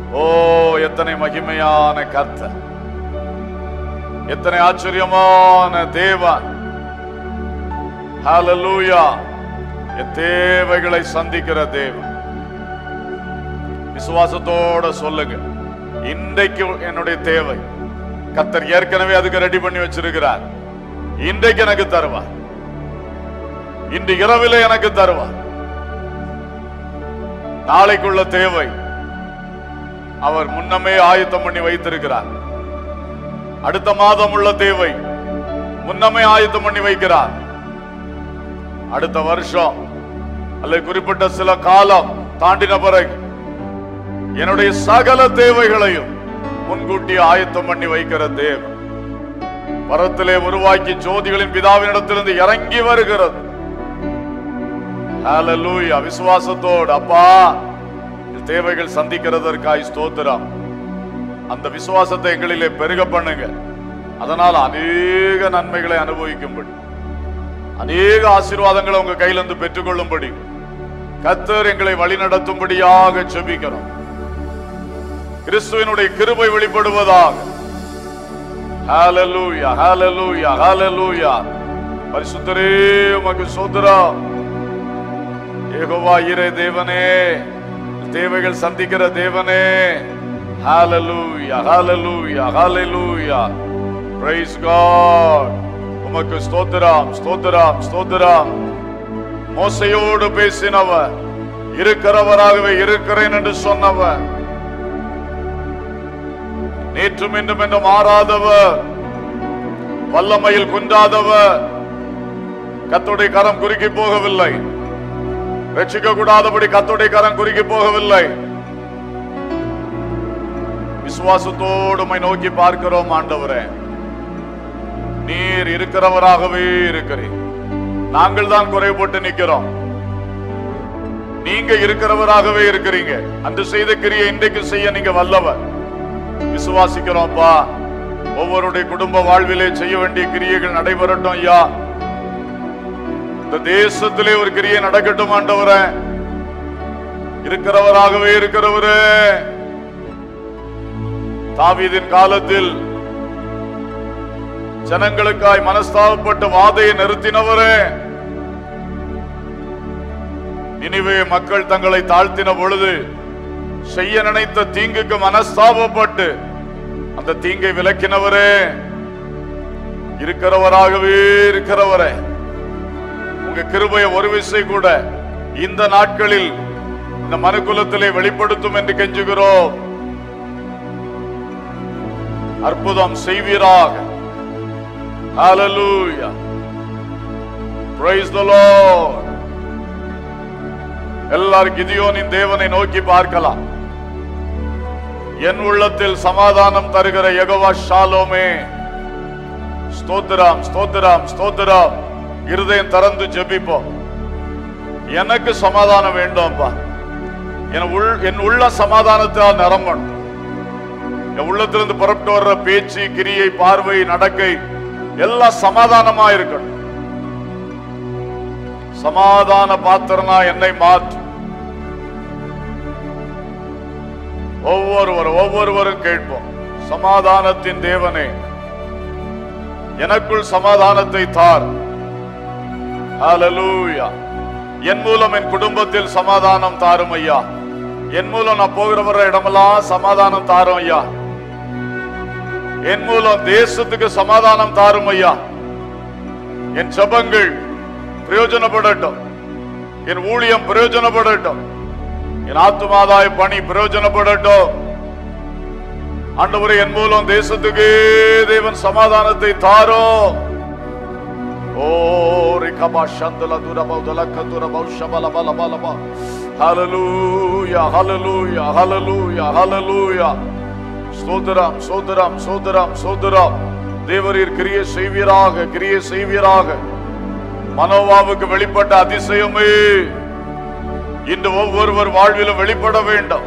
C: ஓ எத்தனை மகிமையான கர்த்தர் எத்தனை ஆச்சரியமான தேவன் ஹalleluya என் தேவைகளை சந்திக்கிற தேவன் விசுவாசத்தோட சொல்லுங்க இன்றைக்கு என்னுடைய தேவை கத்தர் ஏற்கனவே அதுக்கு ரெடி பண்ணி வச்சிருக்கிறார் இன்றைக்கு எனக்கு தருவார் இன்று இரவிலே எனக்கு தருவார் நாளைக்குள்ள தேவை அவர் முன்னமே ஆயத்தம் பண்ணி வைத்திருக்கிறார் அடுத்த மாதம் உள்ள தேவை முன்னமே ஆயத்தம் பண்ணி வைக்கிறார் அடுத்த வருஷம் அல்லது குறிப்பிட்ட சில காலம் தாண்டின பிறகு என்னுடைய சகல தேவைகளையும் முன்கூட்டி ஆயத்தம் பண்ணி வைக்கிற தேவன் பரத்திலே உருவாக்கி ஜோதிகளின் பிதாவினிடத்திலிருந்து இறங்கி வருகிறது ஹalleluya விசுவாசத்தோடு அப்பா இந்த தேவைகள் சந்திக்கிறதற்காய் ஸ்தோத்திரம் அந்த விசுவாசத்தை எங்களிலே பெருக பண்ணுங்க அதனால் அநேக நன்மைகளை அனுபவிக்கும்படி அநேக ஆசீர்வாதங்களை உங்க கையிலிருந்து பெற்றுக்கொள்ளும்படி கத்தர் எங்களை வழிநடத்தும்படியாக செபிக்கிறோம் கிறிஸ்துவினுடைய கிருபை வெளிப்படுவதாக ஹalleluya ஹalleluya ஹalleluya பரிசுத்தரே உமக்கு சோதரம் யெகோவா இறை தேவனே தேவைகள் சந்திக்கிற தேவனே ஹalleluya ஹalleluya ஹalleluya praise god உமக்கு ஸ்தோத்திரம் ஸ்தோத்திரம் ஸ்தோத்திரம் மோசையோடு பேசினவர் இருக்கிறவராகவே இருக்கிறேன் என்று சொன்னவர் நேற்றும் இன்றும் என்று மாறாதவர் வல்லமையில் குன்றாதவர் கத்துடைய கரம் குறுக்கி போகவில்லை ரட்சிக்க கூடாதபடி கத்துடைய கரம் குறுக்கி போகவில்லை விசுவாசத்தோடு உம்மை நோக்கி பார்க்கிறோம் ஆண்டவரே நீர் இருக்கிறவராகவே இருக்கிறீர் நாங்கள் தான் குறைபட்டு நிக்கிறோம் நீங்க இருக்கிறவராகவே இருக்கிறீங்க அந்த செய்த கிரியை இன்றைக்கு செய்ய நீங்க வல்லவர் விசுவாசிக்கிறோம்ப்பா ஒவ்வொருடைய குடும்ப வாழ்விலே செய்ய வேண்டிய கிரியைகள் நடைபெறட்டும் ஐயா இந்த தேசத்திலே ஒரு கிரியை நடக்கட்டும் ஆண்டவரே இருக்கிறவராகவே இருக்கிறவரே தாவீதின் காலத்தில் ஜனங்களுக்காய் மனஸ்தாபப்பட்டு வாதையை நிறுத்தினவரே நினைவே மக்கள் தங்களை தாழ்த்தின பொழுது செய்ய நினைத்த தீங்குக்கு மனஸ்தாபப்பட்டு அந்த தீங்கை விலக்கினவரே இருக்கிறவராகவே இருக்கிறவரே உங்க கிருபைய ஒரு விசை கூட இந்த நாட்களில் இந்த மனுக்குலத்திலே வெளிப்படுத்தும் என்று கெஞ்சுகிறோம் அற்புதம் செய்வீராக Hallelujah. Praise the Lord. எல்லாரும் கிதியோனின் தேவனை நோக்கி பார்க்கலாம் என் உள்ளத்தில் சமாதானம் தருகிற யெகோவா ஷாலோமே ஸ்தோத்திரம் ஸ்தோத்திரம் ஸ்தோத்திரம் இருதயம் திறந்து ஜெபிப்போம் எனக்கு சமாதானம் வேண்டும்பா என் உள் என் உள்ள சமாதானத்தால் நிரம்பணும் என் உள்ளத்திலிருந்து புறப்பட்டு வர்ற பேச்சு கிரியை பார்வை நடக்கை எல்லாம் சமாதானமா இருக்கணும் சமாதான பாத்திரனா என்னை மாற்று ஒவ்வொருவரும் ஒவ்வொருவரும் கேட்போம் சமாதானத்தின் தேவனே எனக்குள் சமாதானத்தை தார் ஹalleluya என் மூலம் என் குடும்பத்தில் சமாதானம் தாரும் ஐயா என் மூலம் நான் போகிற வர இடமெல்லாம் சமாதானம் தாரும் ஐயா என் மூலம் தேசத்துக்கு சமாதானம் தாரும் ஐயா என் ஜபங்கள் பிரயோஜனப்படட்டும் என் ஊழியம் பிரயோஜனப்படட்டும் என் ஆத்துமாதாய பணி பிரயோஜனப்படட்டும் ஆண்டவரே என் மூலம் தேசத்துக்கு தேவன் சமாதானத்தை தாரோ ஓ ரிகபா சந்தல துரபௌ தலக்க துரபௌ ஷபல பல பலபா ஹalleluya ஹalleluya ஹalleluya ஹalleluya ஸ்தோத்திரம் ஸ்தோத்திரம் ஸ்தோத்திரம் ஸ்தோத்திரம் தேவரீர் கிரியை செய்வீராக கிரியை செய்வீராக மனோவாவுக்கு வெளிப்பட்ட அதிசயமே இன்று ஒவ்வொருவர் வாழ்விலும் வெளிப்பட வேண்டும்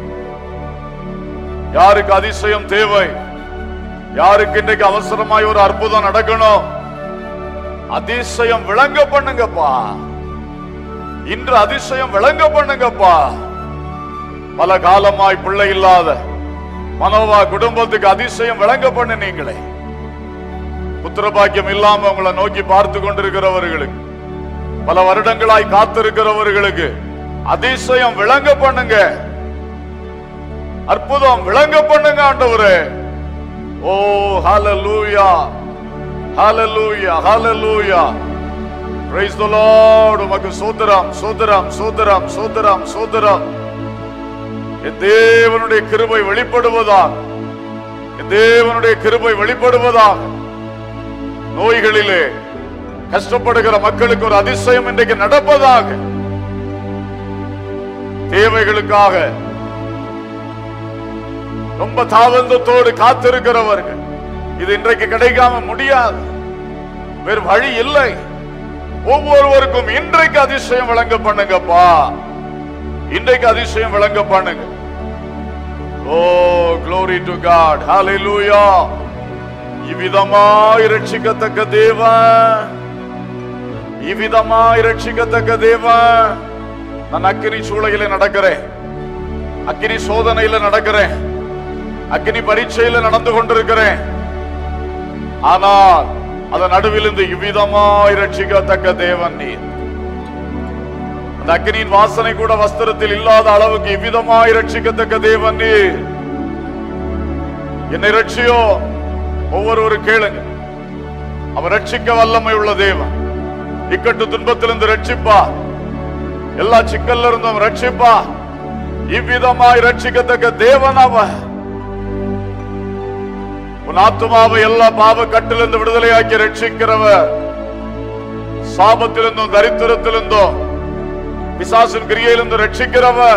C: யாருக்கு அதிசயம் தேவை யாருக்கு இன்றைக்கு அவசரமாய் ஒரு அற்புதம் நடக்கணும் அதிசயம் விளங்க பண்ணுங்கப்பா இன்று அதிசயம் விளங்க பண்ணுங்கப்பா பல காலமாய் பிள்ளை இல்லாத மனோவா குடும்பத்துக்கு அதிசயம் விளங்க பண்ணினீங்களே புத்திர பாக்கியம் இல்லாம உங்களை நோக்கி பார்த்து கொண்டிருக்கிறவர்களுக்கு பல வருடங்களாய் காத்திருக்கிறவர்களுக்கு அதிசயம் விளங்க பண்ணுங்க அற்புதம் விளங்க பண்ணுங்க ஆண்டவரே ஓ ஹalleluya ஹalleluya ஹalleluya praise the lord உமக்கு சோதரம் சோதரம் சோதரம் சோதரம் சோதரம் என் தேவனுடைய கிருபை வெளிப்படுவதாக என் தேவனுடைய கிருபை வெளிப்படுவதாக நோய்களிலே கஷ்டப்படுகிற மக்களுக்கு ஒரு அதிசயம் இன்றைக்கு நடப்பதாக தேவைகளுக்காக ரொம்ப தாவந்தத்தோடு காத்திருக்கிறவர்கள் இது இன்றைக்கு கிடைக்காம முடியாது வேறு வழி இல்லை ஒவ்வொருவருக்கும் இன்றைக்கு அதிசயம் விளங்க பண்ணுங்கப்பா இன்றைக்கு அதிசயம் விளங்க பண்ணுங்க oh glory to God hallelujah இவ்விதமாய் ரட்சிக்கத்தக்க தேவன் இவ்விதமாய் ரட்சிக்கத்தக்க தேவன் நான் அக்கினி சூளையில நடக்கிறேன் அக்கினி சோதனையில நடக்கிறேன் அக்கினி பரீட்சையில நடந்து கொண்டிருக்கிறேன் ஆனால் அதன் நடுவிலிருந்து இவ்விதமாய் ரட்சிக்கத்தக்க தேவன் நீர் அந்த அக்கினியின் வாசனை கூட வஸ்திரத்தில் இல்லாத அளவுக்கு இவ்விதமாய் ரட்சிக்கத்தக்க தேவன் நீர் என்னை ரட்சியோ ஒவ்வொருவரும் கேளுங்க அவர் ரட்சிக்க வல்லமை உள்ள தேவன் இக்கட்டு துன்பத்திலிருந்து ரட்சிப்பா எல்லா சிக்கல்ல இருந்தும் ரட்சிப்பா இவ்விதமாய் ரட்சிக்கத்தக்க தேவன் அவர் உன் ஆத்துமாவை எல்லா பாவ கட்டிலிருந்து விடுதலையாக்கி ரட்சிக்கிறவர் சாபத்திலிருந்தும் தரித்திரத்திலிருந்தும் பிசாசின் கிரியையிலிருந்து ரட்சிக்கிறவர்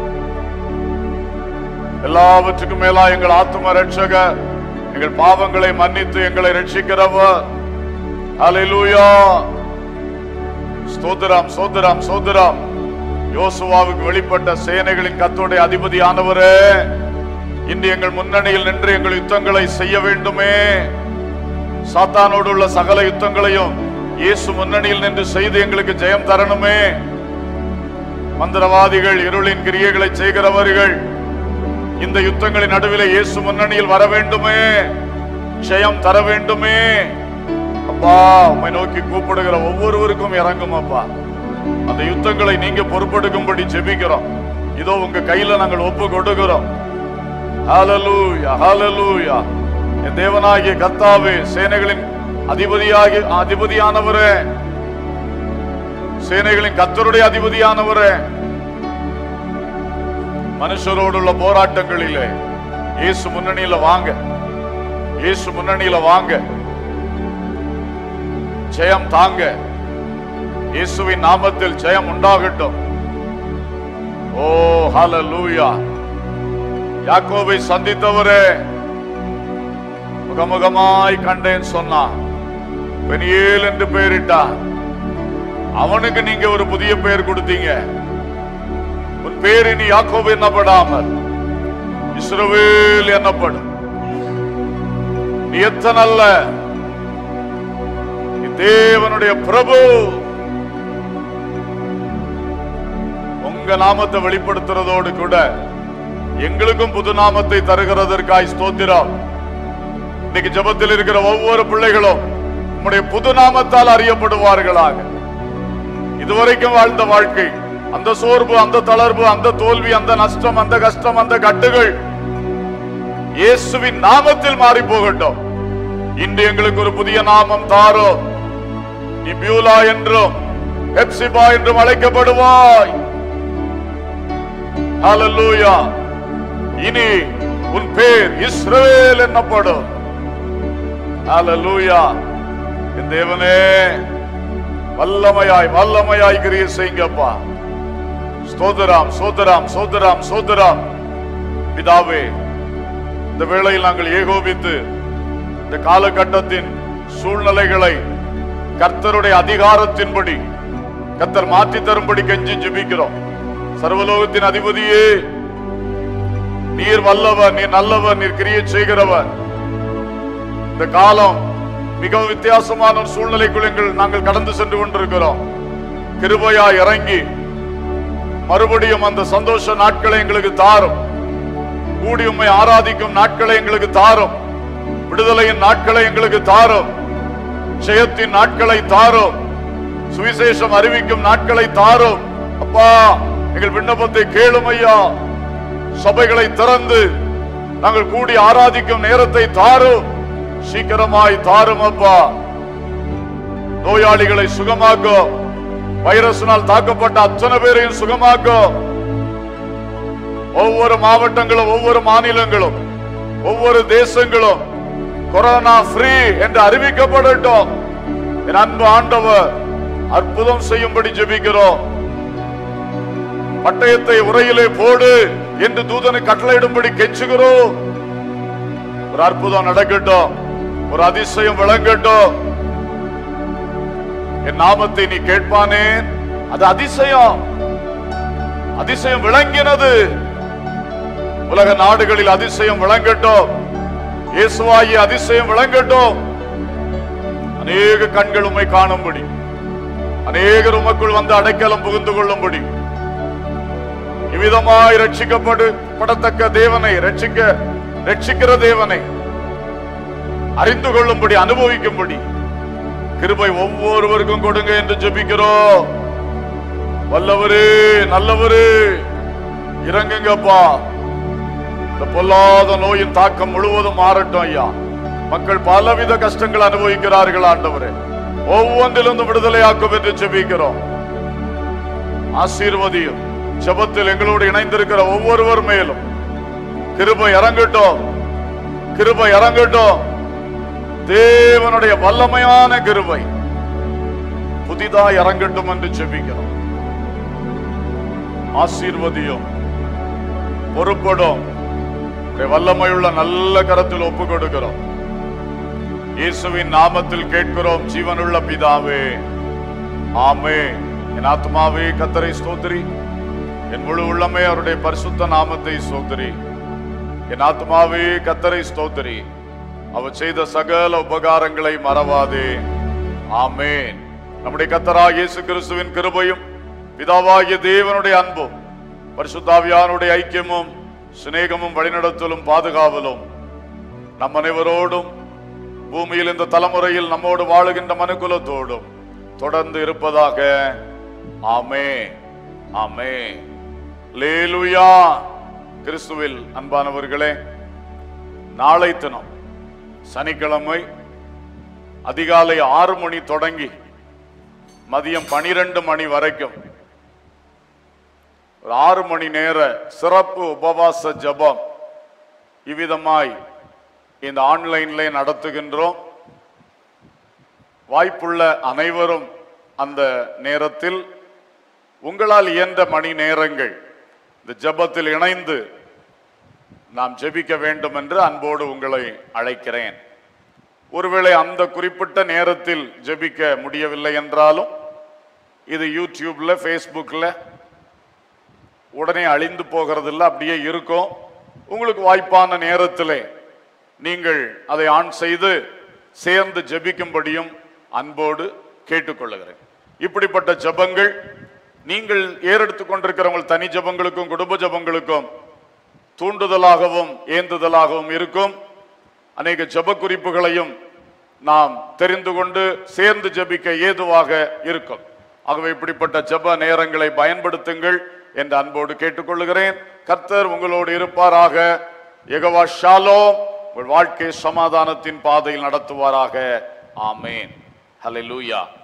C: எல்லாவற்றுக்கும் மேலா எங்கள் ஆத்தும ரட்சக எங்கள் பாவங்களை மன்னித்து எங்களை ரட்சிக்கிறவர் ஹalleluya ஸ்தோத்திரம் ஸ்தோத்திரம் ஸ்தோத்திரம் யோசுவாவுக்கு வெளிப்பட்ட சேனைகளின் கத்தோடைய அதிபதியானவரே இன்று எங்கள் முன்னணியில் நின்று எங்கள் யுத்தங்களை செய்ய வேண்டுமே சாத்தானோடு உள்ள சகல யுத்தங்களையும் இயேசு முன்னணியில் நின்று செய்து எங்களுக்கு ஜெயம் தரணுமே மந்திரவாதிகள் இருளின் கிரியைகளை செய்கிறவர்கள் இந்த யுத்தங்களின் நடுவிலே இயேசு முன்னணியில் வர வேண்டுமே ஜெயம் தர வேண்டுமே அப்பா உம்மை நோக்கி கூப்பிடுகிற ஒவ்வொருவருக்கும் இறங்கும் அப்பா அந்த யுத்தங்களை நீங்க பொறுப்பெடுக்கும்படி ஜெபிக்கிறோம் இதோ உங்க கையில நாங்கள் ஒப்பு கொடுக்கிறோம் ஹalleluya ஹalleluya என் தேவனாகிய கர்த்தாவே சேனைகளின் அதிபதியாகி அதிபதியானவரே சேனைகளின் கத்தருடைய அதிபதியானவரே மனுஷரோடுள்ள போராட்டங்களிலே இயேசு முன்னணியில வாங்க இயேசு முன்னணியில வாங்க ஜெயம் தாங்க இயேசுவின் நாமத்தில் ஜெயம் உண்டாகட்டும் ஓ ஹalleluya யாக்கோபை சந்தித்தவரே முகமுகமாய் கண்டேன் சொன்னான் பெனியேல் என்று பெயரிட்டான் அவனுக்கு நீங்க ஒரு புதிய பெயர் கொடுத்தீங்க உன் பேர் இனி யாக்கோபு என்னப்படாமல் இஸ்ரவேல் என்னப்படும் நீ எத்தனை அல்ல நீ தேவனுடைய பிரபு உங்க நாமத்தை வெளிப்படுத்துறதோடு கூட எங்களுக்கும் புது நாமத்தை தருகிறதற்காய் ஸ்தோத்திரம் இன்னைக்கு ஜெபத்தில் இருக்கிற ஒவ்வொரு பிள்ளைகளும் உம்முடைய புது நாமத்தால் அறியப்படுவார்களாக இதுவரைக்கும் வாழ்ந்த வாழ்க்கை அந்த சோர்வு அந்த தளர்வு அந்த தோல்வி அந்த நஷ்டம் அந்த கஷ்டம் அந்த கட்டுகள் இயேசுவின் நாமத்தில் மாறி போகட்டும் இன்று எங்களுக்கு ஒரு புதிய நாமம் தாரோ நீ பியூலா என்றும் பெப்சிபா என்றும் அழைக்கப்படுவாய் ஹalleluya இனி உன் பேர் இஸ்ரவேல் என்னப்படும் ஹalleluya என் தேவனே வல்லமையாய் வல்லமையாய் கிரியை செய்யுங்கப்பா ஸ்தோதராம் சோதராம் சோதராம் சோதராம் பிதாவே இந்த வேளையில் நாங்கள் ஏகோபித்து இந்த காலகட்டத்தின் சூழ்நிலைகளை கர்த்தருடைய அதிகாரத்தின்படி கர்த்தர் மாற்றி தரும்படி கெஞ்சி ஜெபிக்கிறோம் சர்வலோகத்தின் அதிபதியே நீர் வல்லவர் நீர் நல்லவர் நீர் கிரியை செய்கிறவர் இந்த காலம் மிகவும் வித்தியாசமான ஒரு சூழ்நிலைக்குள் எங்கள் நாங்கள் கடந்து சென்று கொண்டிருக்கிறோம் கிருபையா இறங்கி மறுபடியும் அந்த சந்தோஷ நாட்களை எங்களுக்கு தாரும் கூடி உம்மை ஆராதிக்கும் நாட்களை எங்களுக்கு தாரும் விடுதலையின் நாட்களை எங்களுக்கு தாரும் ஜெயத்தின் நாட்களை தாரும் சுவிசேஷம் அறிவிக்கும் நாட்களை தாரும் அப்பா எங்கள் விண்ணப்பத்தை கேளும் ஐயா சபைகளை திறந்து நாங்கள் கூடி ஆராதிக்கும் நேரத்தை தாரும் சீக்கிரமாய் தாரும் அப்பா நோயாளிகளை சுகமாக்கும் வைரஸினால் தாக்கப்பட்ட அத்தனை பேரையும் சுகமாக்கும் ஒவ்வொரு மாவட்டங்களும் ஒவ்வொரு மாநிலங்களும் ஒவ்வொரு தேசங்களும் கொரோனா ஃப்ரீ என்று அறிவிக்கப்படட்டும் என் அன்பு ஆண்டவர் அற்புதம் செய்யும்படி ஜெபிக்கிறோம் பட்டயத்தை உரையிலே போடு என்று தூதனை கட்டளையிடும்படி கெஞ்சுகிறோம் ஒரு அற்புதம் நடக்கட்டும் ஒரு அதிசயம் விளங்கட்டும் என் நாமத்தை நீ கேட்பானே அது அதிசயம் அதிசயம் விளங்கினது உலக நாடுகளில் அதிசயம் விளங்கட்டும் இயேசுவாயி அதிசயம் விளங்கட்டும் அநேக கண்கள் உம்மை காணும்படி அநேகர் உமக்குள் வந்து அடைக்கலம் புகுந்து கொள்ளும்படி இவ்விதமாய் ரட்சிக்கப்படு படத்தக்க தேவனை ரட்சிக்க ரட்சிக்கிற தேவனை அறிந்து கொள்ளும்படி அனுபவிக்கும்படி கிருபை ஒவ்வொருவருக்கும் கொடுங்க என்று ஜெபிக்கிறோம் வல்லவரே நல்லவரே இறங்குங்கப்பா இந்த பொல்லாத நோயின் தாக்கம் முழுவதும் மாறட்டும் ஐயா மக்கள் பலவித கஷ்டங்கள் அனுபவிக்கிறார்கள் ஆண்டவரே ஒவ்வொன்றிலிருந்து விடுதலையாக்கும் என்று ஜெபிக்கிறோம் ஆசீர்வதியும் ஜெபத்தில் எங்களோடு இணைந்திருக்கிற ஒவ்வொருவர் மேலும் கிருபை இறங்கட்டும் கிருபை இறங்கட்டும் தேவனுடைய வல்லமையான கிருபை புதிதாய் இறங்கட்டும் என்று ஜெபிக்கிறோம் ஆசீர்வதியும் பொறுப்படும் உடைய வல்லமையுள்ள நல்ல கரத்தில் ஒப்பு கொடுக்கிறோம் இயேசுவின் நாமத்தில் கேட்கிறோம் ஜீவனுள்ள பிதாவே ஆமே என் ஆத்மாவே கத்தரை ஸ்தோத்திரி என் முழு உள்ளமே அவருடைய பரிசுத்த நாமத்தை ஸ்தோத்திரி என் ஆத்மாவே கத்தரை ஸ்தோத்திரி அவர் செய்த சகல உபகாரங்களை மறவாதே ஆமேன் நம்முடைய கத்தராக இயேசு கிறிஸ்துவின் கிருபையும் பிதாவாகிய தேவனுடைய அன்பும் பரிசுத்தாவியானுடைய ஐக்கியமும் சிநேகமும் வழிநடத்தலும் பாதுகாவலும் நம் அனைவரோடும் பூமியில் இந்த தலைமுறையில் நம்மோடு வாழுகின்ற மனுக்குலத்தோடும் தொடர்ந்து இருப்பதாக ஆமே ஆமே லேலுயா கிறிஸ்துவில் அன்பானவர்களே நாளை தினம் சனிக்கிழமை அதிகாலை ஆறு மணி தொடங்கி மதியம் பனிரெண்டு மணி வரைக்கும் ஒரு ஆறு மணி நேர சிறப்பு உபவாச ஜெபம் இவ்விதமாய் இந்த ஆன்லைன்ல நடத்துகின்றோம் வாய்ப்புள்ள அனைவரும் அந்த நேரத்தில் உங்களால் இயன்ற மணி நேரங்கள் இந்த ஜெபத்தில் இணைந்து நாம் ஜெபிக்க வேண்டும் என்று அன்போடு உங்களை அழைக்கிறேன் ஒருவேளை அந்த குறிப்பிட்ட நேரத்தில் ஜெபிக்க முடியவில்லை என்றாலும் இது யூடியூப்ல ஃபேஸ்புக்கில் உடனே அழிந்து போகிறதில்ல அப்படியே இருக்கும் உங்களுக்கு வாய்ப்பான நேரத்திலே நீங்கள் அதை ஆன் செய்து சேர்ந்து ஜெபிக்கும்படியும் அன்போடு கேட்டுக்கொள்ளுகிறேன் இப்படிப்பட்ட ஜெபங்கள் நீங்கள் ஏறெடுத்துக் கொண்டிருக்கிறவங்க தனி ஜெபங்களுக்கும் குடும்ப ஜெபங்களுக்கும் தூண்டுதலாகவும் ஏந்துதலாகவும் இருக்கும் அநேக ஜெப குறிப்புகளையும் நாம் தெரிந்து கொண்டு சேர்ந்து ஜெபிக்க ஏதுவாக இருக்கும் ஆகவே இப்படிப்பட்ட ஜெப நேரங்களை பயன்படுத்துங்கள் என்று அன்போடு கேட்டுக்கொள்கிறேன் கர்த்தர் உங்களோடு இருப்பாராக யெகோவா ஷாலோம் உங்கள் வாழ்க்கை சமாதானத்தின் பாதையில் நடத்துவாராக ஆமேன் ஹalleluya